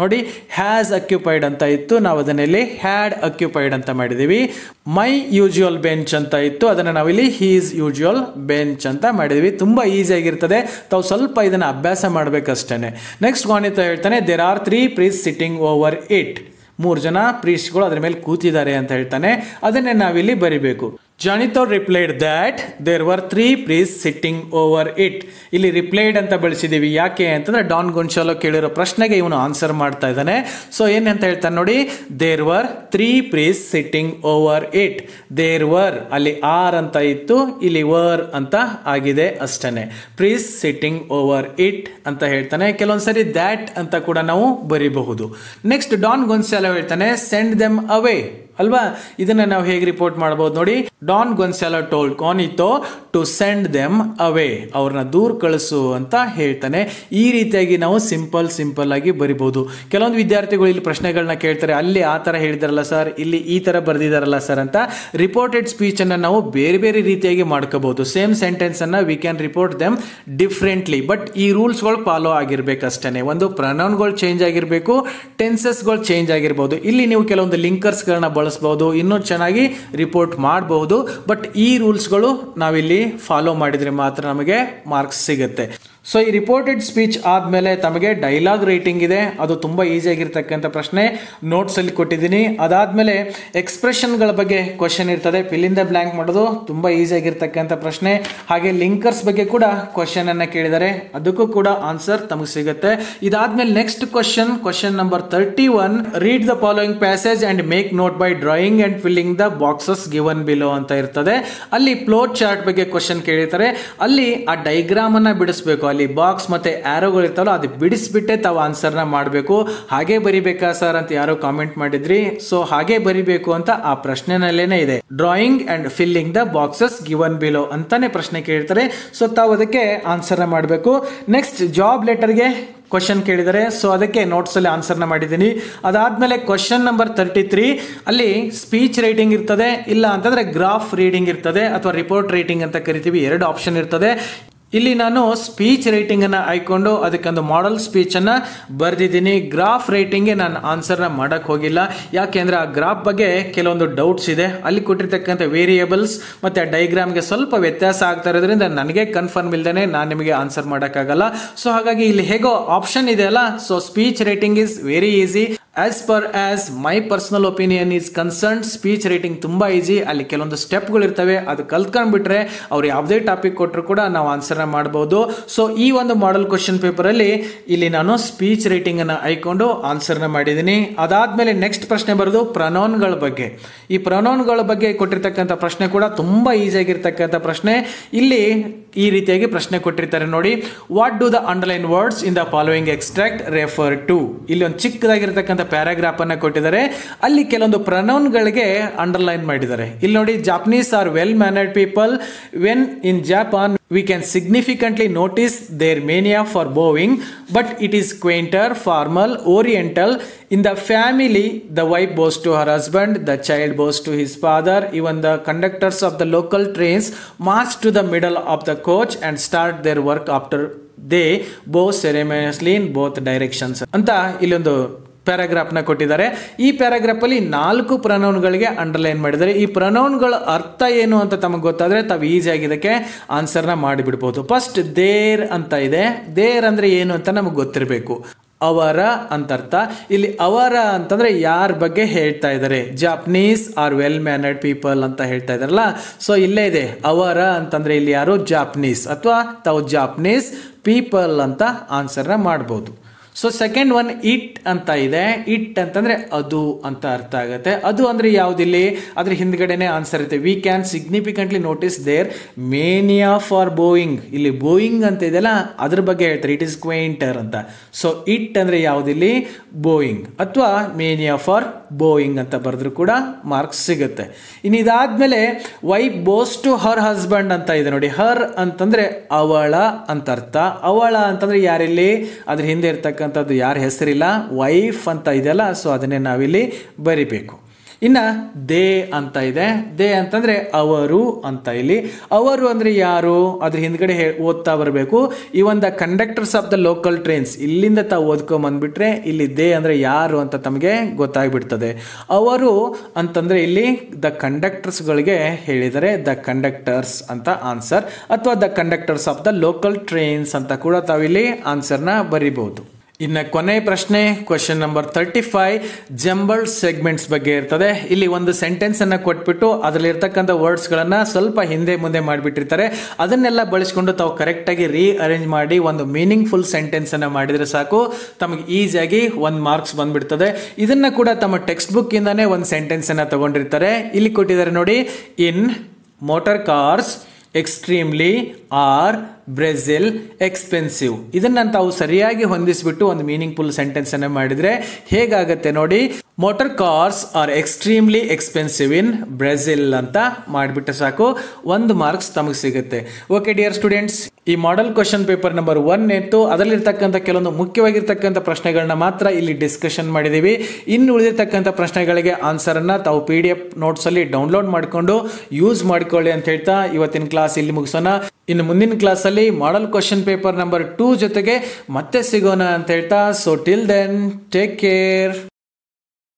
ನೋಡಿ ಹ್ಯಾಸ್ ಅಕ್ಯುಪೈಡ್ ಅಂತ ಇತ್ತು ನಾವು ಅದನ್ನಲ್ಲಿ ಹ್ಯಾಡ್ ಅಕ್ಯುಪೈಡ್ ಅಂತ ಮಾಡಿದೀವಿ ಮೈ ಯೂಜುವಲ್ ಬೆಂಚ್ ಅಂತ ಇತ್ತು ಅದನ್ನು ನಾವಿಲ್ಲಿ ಹೀಸ್ ಯೂಜುವಲ್ ಬೆಂಚ್ ಅಂತ ಮಾಡಿದೀವಿ ತುಂಬಾ ಈಸಿ ಆಗಿರ್ತದೆ ತಾವು ಸ್ವಲ್ಪ ಇದನ್ನ ಅಭ್ಯಾಸ ಮಾಡ್ಬೇಕಷ್ಟೇನೆ ನೆಕ್ಸ್ಟ್ ಗಾಣಿತ ಹೇಳ್ತಾನೆ there are three priests sitting over it ಮೂರು ಜನ ಪ್ರೀಸ್ಟ್ಗಳು ಅದ್ರ ಮೇಲೆ ಕೂತಿದ್ದಾರೆ ಅಂತ ಹೇಳ್ತಾನೆ ಅದನ್ನೇ ನಾವಿಲ್ಲಿ ಬರಿಬೇಕು Juanito replied that there were three priests sitting over it ಇಲ್ಲಿ ರಿಪ್ಲೈಡ್ ಅಂತ ಬಳಸಿದೀವಿ ಯಾಕೆ ಅಂತಂದ್ರೆ ಡಾನ್ ಗೊಂಚಾಲೋ ಕೇಳಿರೋ ಪ್ರಶ್ನೆಗೆ ಇವನು ಆನ್ಸರ್ ಮಾಡ್ತಾ ಇದ್ದಾನೆ ಸೊ ಏನಂತ ಹೇಳ್ತಾನೆ ನೋಡಿ there were three priests sitting over it there were ಅಲ್ಲಿ ಆರ್ ಅಂತ ಇತ್ತು ಇಲ್ಲಿ ವರ್ ಅಂತ ಆಗಿದೆ ಅಷ್ಟೇ ಪ್ರೀಸ್ ಸಿಟ್ಟಿಂಗ್ ಓವರ್ ಇಟ್ ಅಂತ ಹೇಳ್ತಾನೆ ಕೆಲವೊಂದ್ಸರಿ ದ್ಯಾಟ್ ಅಂತ ಕೂಡ ನಾವು ಬರಿಬಹುದು ನೆಕ್ಸ್ಟ್ ಡಾನ್ ಗೊಂಚಾಲೋ ಹೇಳ್ತಾನೆ ಸೆಂಡ್ ದೆಮ್ ಅವೇ ಅಲ್ವಾ ಇದನ್ನ ನಾವು ಹೇಗೆ ರಿಪೋರ್ಟ್ ಮಾಡಬಹುದು ನೋಡಿ Don Gonzalo told Juanito to send them away ಅವ್ರನ್ನ ದೂರ ಕಳಿಸು ಅಂತ ಹೇಳ್ತಾನೆ ಈ ರೀತಿಯಾಗಿ ನಾವು ಸಿಂಪಲ್ ಸಿಂಪಲ್ ಆಗಿ ಬರಿಬಹುದು ಕೆಲವೊಂದು ವಿದ್ಯಾರ್ಥಿಗಳು ಇಲ್ಲಿ ಪ್ರಶ್ನೆಗಳನ್ನ ಕೇಳ್ತಾರೆ ಅಲ್ಲಿ ಆ ತರ ಹೇಳಿದಾರಲ್ಲ ಸರ್ ಇಲ್ಲಿ ಈ ತರ ಬರ್ದಿದಾರಲ್ಲ ಸರ್ ಅಂತ ರಿಪೋರ್ಟೆಡ್ ಸ್ಪೀಚ್ ಅನ್ನ ನಾವು ಬೇರೆ ಬೇರೆ ರೀತಿಯಾಗಿ ಮಾಡ್ಕೋಬಹುದು ಸೇಮ್ ಸೆಂಟೆನ್ಸ್ ಅನ್ನ we can report them differently but ಈ ರೂಲ್ಸ್ಗಳು ಫಾಲೋ ಆಗಿರ್ಬೇಕಷ್ಟೇ ಒಂದು ಪ್ರನೌನ್ಗಳು ಚೇಂಜ್ ಆಗಿರಬೇಕು ಟೆನ್ಸಸ್ಗಳು ಚೇಂಜ್ ಆಗಿರ್ಬೋದು ಇಲ್ಲಿ ನೀವು ಕೆಲವೊಂದು ಲಿಂಕರ್ಸ್ಗಳನ್ನ ಬಳಸಬಹುದು ಇನ್ನೂ ಚೆನ್ನಾಗಿ ರಿಪೋರ್ಟ್ ಮಾಡಬಹುದು ಬಟ್ ಈ ರೂಲ್ಸ್ಗಳು ನಾವಿಲ್ಲಿ ಫಾಲೋ ಮಾಡಿದ್ರೆ ಮಾತ್ರ ನಮಗೆ ಮಾರ್ಕ್ಸ್ ಸಿಗುತ್ತೆ ಸೊ ಈ ರಿಪೋರ್ಟೆಡ್ ಸ್ಪೀಚ್ ಆದಮೇಲೆ ತಮಗೆ ಡೈಲಾಗ್ ರೇಟಿಂಗ್ ಇದೆ ಅದು ತುಂಬ ಈಸಿಯಾಗಿರ್ತಕ್ಕಂಥ ಪ್ರಶ್ನೆ ನೋಟ್ಸಲ್ಲಿ ಕೊಟ್ಟಿದ್ದೀನಿ ಅದಾದಮೇಲೆ ಎಕ್ಸ್ಪ್ರೆಷನ್ಗಳ ಬಗ್ಗೆ ಕ್ವಶನ್ ಇರ್ತದೆ ಫಿಲ್ಲಿಂದ ಬ್ಲ್ಯಾಂಕ್ ಮಾಡೋದು ತುಂಬ ಈಸಿಯಾಗಿರ್ತಕ್ಕಂಥ ಪ್ರಶ್ನೆ ಹಾಗೆ ಲಿಂಕರ್ಸ್ ಬಗ್ಗೆ ಕೂಡ ಕ್ವಶನ್ ಅನ್ನ ಕೇಳಿದ್ದಾರೆ ಅದಕ್ಕೂ ಕೂಡ ಆನ್ಸರ್ ತಮಗೆ ಸಿಗುತ್ತೆ ಇದಾದ್ಮೇಲೆ next question question number thirty one read the following passage and make note by drawing and filling the boxes given below ಅಂತ ಇರ್ತದೆ ಅಲ್ಲಿ ಫ್ಲೋಟ್ ಚಾರ್ಟ್ ಬಗ್ಗೆ ಕ್ವಶನ್ ಕೇಳಿರ್ತಾರೆ ಅಲ್ಲಿ ಆ ಡೈಗ್ರಾಮ್ ಅನ್ನ ಬಿಡಿಸ್ಬೇಕು ಅಲ್ಲಿ ಬಾಕ್ಸ್ ಮತ್ತೆ ಆರೋಗಳು ಇರ್ತಾವಲ್ಲ ಅದು ಬಿಡಿಸ್ಬಿಟ್ಟೆ ತಾವು ಆನ್ಸರ್ನ ಮಾಡಬೇಕು ಹಾಗೆ ಬರಿಬೇಕಾ ಸರ್ ಅಂತ ಯಾರೋ ಕಾಮೆಂಟ್ ಮಾಡಿದ್ರಿ ಸೊ ಹಾಗೆ ಬರಿಬೇಕು ಅಂತ ಆ ಪ್ರಶ್ನೆನಲ್ಲೇನೆ ಇದೆ drawing and filling the boxes given below ಅಂತಾನೆ ಪ್ರಶ್ನೆ ಕೇಳ್ತಾರೆ ಸೊ ತಾವು ಅದಕ್ಕೆ ಆನ್ಸರ್ನ ಮಾಡಬೇಕು ನೆಕ್ಸ್ಟ್ ಜಾಬ್ ಲೆಟರ್ಗೆ ಕ್ವಶನ್ ಕೇಳಿದರೆ ಸೊ ಅದಕ್ಕೆ ನೋಟ್ಸಲ್ಲಿ ಆನ್ಸರ್ನ ಮಾಡಿದ್ದೀನಿ ಅದಾದಮೇಲೆ ಕ್ವಶನ್ ನಂಬರ್ ತರ್ಟಿ ತ್ರೀ ಅಲ್ಲಿ ಸ್ಪೀಚ್ ರೈಟಿಂಗ್ ಇರ್ತದೆ ಇಲ್ಲ ಅಂತಂದರೆ ಗ್ರಾಫ್ ರೀಡಿಂಗ್ ಇರ್ತದೆ ಅಥವಾ ರಿಪೋರ್ಟ್ ರೈಟಿಂಗ್ ಅಂತ ಕರಿತೀವಿ ಎರಡು ಆಪ್ಷನ್ ಇರ್ತದೆ ಇಲ್ಲಿ ನಾನು ಸ್ಪೀಚ್ ರೈಟಿಂಗ್ ಅನ್ನ ಆಯ್ಕೊಂಡು ಅದಕ್ಕೊಂದು ಮಾಡೆಲ್ ಸ್ಪೀಚ್ ಅನ್ನ ಬರೆದಿದ್ದೀನಿ ಗ್ರಾಫ್ ರೈಟಿಂಗ್ಗೆ ನಾನು ಆನ್ಸರ್ನ ಮಾಡಕ್ ಹೋಗಿಲ್ಲ ಯಾಕೆಂದ್ರೆ ಆ ಗ್ರಾಫ್ ಬಗ್ಗೆ ಕೆಲವೊಂದು ಡೌಟ್ಸ್ ಇದೆ ಅಲ್ಲಿ ಕೊಟ್ಟಿರ್ತಕ್ಕಂಥ ವೇರಿಯೇಬಲ್ಸ್ ಮತ್ತೆ ಡೈಗ್ರಾಮ್ಗೆ ಸ್ವಲ್ಪ ವ್ಯತ್ಯಾಸ ಆಗ್ತಾ ಇರೋದ್ರಿಂದ ನನಗೆ ಕನ್ಫರ್ಮ್ ಇಲ್ದೇನೆ ನಾನು ನಿಮಗೆ ಆನ್ಸರ್ ಮಾಡೋಕ್ಕಾಗಲ್ಲ ಸೊ ಹಾಗಾಗಿ ಇಲ್ಲಿ ಹೇಗೋ ಆಪ್ಷನ್ ಇದೆ ಅಲ್ಲ so speech writing is very easy as per as my personal opinion is concern speech writing ತುಂಬಾ ಈಸಿ ಅಲ್ಲಿ ಕೆಲವೊಂದು ಸ್ಟೆಪ್ಗಳು ಇರ್ತವೆ ಅದು ಕಲ್ತ್ಕೊಂಡ್ಬಿಟ್ರೆ ಅವ್ರು ಯಾವುದೇ ಟಾಪಿಕ್ ಕೊಟ್ಟರು ಕೂಡ ನಾವು ಆನ್ಸರ್ನ ಮಾಡಬಹುದು ಸೊ ಈ ಒಂದು ಮಾಡೆಲ್ ಕ್ವಶನ್ ಪೇಪರ್ ಅಲ್ಲಿ ಇಲ್ಲಿ ನಾನು ಸ್ಪೀಚ್ ರೈಟಿಂಗ್ ಅನ್ನ ಆಯ್ಕೊಂಡು ಆನ್ಸರ್ನ ಮಾಡಿದ್ದೀನಿ ಅದಾದ್ಮೇಲೆ ನೆಕ್ಸ್ಟ್ ಪ್ರಶ್ನೆ ಬರೋದು ಪ್ರನೌನ್ಗಳ ಬಗ್ಗೆ ಈ ಪ್ರನೌನ್ಗಳ ಬಗ್ಗೆ ಕೊಟ್ಟಿರ್ತಕ್ಕಂಥ ಪ್ರಶ್ನೆ ಕೂಡ ತುಂಬಾ ಈಸಿ ಆಗಿರ್ತಕ್ಕಂಥ ಪ್ರಶ್ನೆ ಇಲ್ಲಿ ಈ ರೀತಿಯಾಗಿ ಪ್ರಶ್ನೆ ಕೊಟ್ಟಿರ್ತಾರೆ ನೋಡಿ what do the underline words in the following extract refer to ಇಲ್ಲಿ ಒಂದು ಚಿಕ್ಕದಾಗಿರ್ತಕ್ಕಂಥ ಪ್ಯಾರಾಗ್ರಾಫ್ ಅನ್ನ ಕೊಟ್ಟಿದ್ದಾರೆ ಅಲ್ಲಿ ಕೆಲವೊಂದು ಪ್ರನೌನ್ಗಳಿಗೆ ಅಂಡರ್ಲೈನ್ ಮಾಡಿದ್ದಾರೆ ಇಲ್ಲಿ ನೋಡಿ Japanese are well mannered people when in Japan we can significantly notice their mania for bowing, but it is quainter, formal, oriental. In the family, the wife bows to her husband, the child bows to his father, even the conductors of the local trains march to the middle of the coach and start their work after they bow ceremoniously in both directions. ಅಂತ ಇಲ್ಲೊಂದು ಪ್ಯಾರಾಗ್ರಾಫ್ನ ಕೊಟ್ಟಿದ್ದಾರೆ ಈ ಪ್ಯಾರಾಗ್ರಾಫ್ ಅಲ್ಲಿ ನಾಲ್ಕು ಪ್ರನೌನ್ಗಳಿಗೆ ಅಂಡರ್ಲೈನ್ ಮಾಡಿದ್ದಾರೆ ಈ ಪ್ರನೌನ್ಗಳ ಅರ್ಥ ಏನು ಅಂತ ತಮಗೆ ಗೊತ್ತಾದ್ರೆ ತಾವು ಈಸಿಯಾಗಿ ಇದಕ್ಕೆ ಆನ್ಸರ್ನ ಮಾಡಿಬಿಡ್ಬೋದು ಫಸ್ಟ್ ದೇರ್ ಅಂತ ಇದೆ ದೇರ್ ಅಂದ್ರೆ ಏನು ಅಂತ ನಮಗೆ ಗೊತ್ತಿರಬೇಕು ಅವರ ಅಂತ ಅರ್ಥ ಇಲ್ಲಿ ಅವರ ಅಂತಂದ್ರೆ ಯಾರ ಬಗ್ಗೆ ಹೇಳ್ತಾ ಇದ್ದಾರೆ Japanese are well mannered people ಅಂತ ಹೇಳ್ತಾ ಇದಾರಲ್ಲ ಸೊ ಇಲ್ಲೇ ಇದೆ ಅವರ ಅಂತಂದ್ರೆ ಇಲ್ಲಿ ಯಾರು ಜಾಪನೀಸ್ ಅಥವಾ ತಾವು ಜಾಪನೀಸ್ ಪೀಪಲ್ ಅಂತ ಆನ್ಸರ್ನ ಮಾಡ್ಬೋದು ಸೊ ಸೆಕೆಂಡ್ ಒನ್ ಇಟ್ ಅಂತ ಇದೆ ಇಟ್ ಅಂತಂದ್ರೆ ಅದು ಅಂತ ಅರ್ಥ ಆಗುತ್ತೆ ಅದು ಅಂದ್ರೆ ಯಾವ್ದಿಲ್ಲಿ ಅದ್ರ ಹಿಂದ್ಗಡೆನೆ ಆನ್ಸರ್ ಇರುತ್ತೆ we can significantly notice their mania for bowing ಇಲ್ಲಿ ಬೋಯಿಂಗ್ ಅಂತ ಇದೆಯಲ್ಲ ಅದ್ರ ಬಗ್ಗೆ ಹೇಳ್ತಾರೆ ಇಟ್ ಇಸ್ ಕ್ವೈಂಟರ್ ಅಂತ ಸೊ ಇಟ್ ಅಂದ್ರೆ ಯಾವ್ದಿಲ್ಲಿ ಬೋಯಿಂಗ್ ಅಥವಾ ಮೇನಿಯಾ ಫಾರ್ ಬೋಯಿಂಗ್ ಅಂತ ಬರೆದ್ರು ಕೂಡ ಮಾರ್ಕ್ಸ್ ಸಿಗುತ್ತೆ ಇನ್ನು ಇದಾದ್ಮೇಲೆ wife bows to her husband ಅಂತ ಇದೆ ನೋಡಿ ಹರ್ ಅಂತಂದ್ರೆ ಅವಳ ಅಂತ ಅರ್ಥ ಅವಳ ಅಂತಂದ್ರೆ ಯಾರಿಲ್ಲಿ ಅದ್ರ ಹಿಂದೆ ಇರ್ತಕ್ಕಂಥದ್ದು ಯಾರ ಹೆಸರಿಲ್ಲ ವೈಫ್ ಅಂತ ಇದೆಯಲ್ಲ ಸೊ ಅದನ್ನೇ ನಾವಿಲ್ಲಿ ಬರಿಬೇಕು ಇನ್ನ ದೇ ಅಂತ ಇದೆ ದೇ ಅಂತಂದ್ರೆ ಅವರು ಅಂತ ಇಲ್ಲಿ ಅವರು ಅಂದ್ರೆ ಯಾರು ಅದ್ರ ಹಿಂದ್ಗಡೆ ಹೇ- ಓದ್ತಾ ಬರಬೇಕು ಈ ಒಂದು conductors of the local trains ಇಲ್ಲಿಂದ ತಾವು ಓದ್ಕೊಂಡ್ ಬಂದ್ಬಿಟ್ರೆ ಇಲ್ಲಿ ದೇ ಅಂದ್ರೆ ಯಾರು ಅಂತ ತಮಗೆ ಗೊತ್ತಾಗ್ಬಿಡ್ತದೆ ಅವರು ಅಂತಂದ್ರೆ ಇಲ್ಲಿ ದ ಕಂಡಕ್ಟರ್ಸ್ಗಳಿಗೆ ಹೇಳಿದರೆ ದ ಕಂಡಕ್ಟರ್ಸ್ ಅಂತ ಆನ್ಸರ್ ಅಥವಾ the conductors of the local trains ಅಂತ ಕೂಡ ತಾವಿಲ್ಲಿ ಆನ್ಸರ್ನ ಬರಿಬಹುದು ಇನ್ನು ಕೊನೆ ಪ್ರಶ್ನೆ question number thirty five jumbled segments ಬಗ್ಗೆ ಇರ್ತದೆ ಇಲ್ಲಿ ಒಂದು ಸೆಂಟೆನ್ಸ್ ಅನ್ನ ಕೊಟ್ಬಿಟ್ಟು ಅದರಲ್ಲಿ ಇರ್ತಕ್ಕಂಥ ವರ್ಡ್ಸ್ ಗಳನ್ನ ಸ್ವಲ್ಪ ಹಿಂದೆ ಮುಂದೆ ಮಾಡಿಬಿಟ್ಟಿರ್ತಾರೆ ಅದನ್ನೆಲ್ಲ ಬಳಸ್ಕೊಂಡು ತಾವು ಕರೆಕ್ಟ್ ಆಗಿ ರೀ ಅರೇಂಜ್ ಮಾಡಿ ಒಂದು ಮೀನಿಂಗ್ಫುಲ್ ಸೆಂಟೆನ್ಸ್ ಅನ್ನ ಮಾಡಿದ್ರೆ ಸಾಕು ತಮಗೆ ಈಸಿಯಾಗಿ ಒಂದು ಮಾರ್ಕ್ಸ್ ಬಂದ್ಬಿಡ್ತದೆ ಇದನ್ನ ಕೂಡ ತಮ್ಮ ಟೆಕ್ಸ್ಟ್ ಬುಕ್ ಇಂದಾನೆ ಒಂದು ಸೆಂಟೆನ್ಸ್ ಅನ್ನ ತಗೊಂಡಿರ್ತಾರೆ ಇಲ್ಲಿ ಕೊಟ್ಟಿದ್ದಾರೆ ನೋಡಿ in motor cars extremely are Brazil expensive ಇದನ್ನ ತಾವು ಸರಿಯಾಗಿ ಹೊಂದಿಸ್ಬಿಟ್ಟು ಒಂದು ಮೀನಿಂಗ್ಫುಲ್ ಸೆಂಟೆನ್ಸ್ ಅನ್ನ ಮಾಡಿದ್ರೆ ಹೇಗಾಗತ್ತೆ ನೋಡಿ motor cars are extremely expensive in Brazil ಅಂತ ಮಾಡಿಬಿಟ್ರೆ ಸಾಕು ಒಂದು ಮಾರ್ಕ್ಸ್ ತಮಗೆ ಸಿಗುತ್ತೆ ಓಕೆ ಡಿಯರ್ ಸ್ಟೂಡೆಂಟ್ಸ್ ಈ model question paper number one ಇತ್ತು ಅದರಲ್ಲಿರ್ತಕ್ಕಂಥ ಕೆಲವೊಂದು ಮುಖ್ಯವಾಗಿರ್ತಕ್ಕಂಥ ಪ್ರಶ್ನೆಗಳನ್ನ ಮಾತ್ರ ಇಲ್ಲಿ ಡಿಸ್ಕಷನ್ ಮಾಡಿದೀವಿ ಇನ್ನು ಉಳಿದಿರ್ತಕ್ಕಂಥ ಪ್ರಶ್ನೆಗಳಿಗೆ ಆನ್ಸರ್ ಅನ್ನ ತಾವು ಪಿ ಡಿ ಎಫ್ ನೋಟ್ಸ್ ಅಲ್ಲಿ ಡೌನ್ಲೋಡ್ ಮಾಡಿಕೊಂಡು ಯೂಸ್ ಮಾಡ್ಕೊಳ್ಳಿ ಅಂತ ಹೇಳ್ತಾ ಇವತ್ತಿನ ಕ್ಲಾಸ್ ಇಲ್ಲಿ ಮುಗಿಸೋಣ ಇನ್ನು ಮುಂದಿನ ಕ್ಲಾಸ್ ಅಲ್ಲಿ model question paper number two ಜೊತೆಗೆ ಮತ್ತೆ ಸಿಗೋಣ ಅಂತ ಹೇಳ್ತಾ so till then take care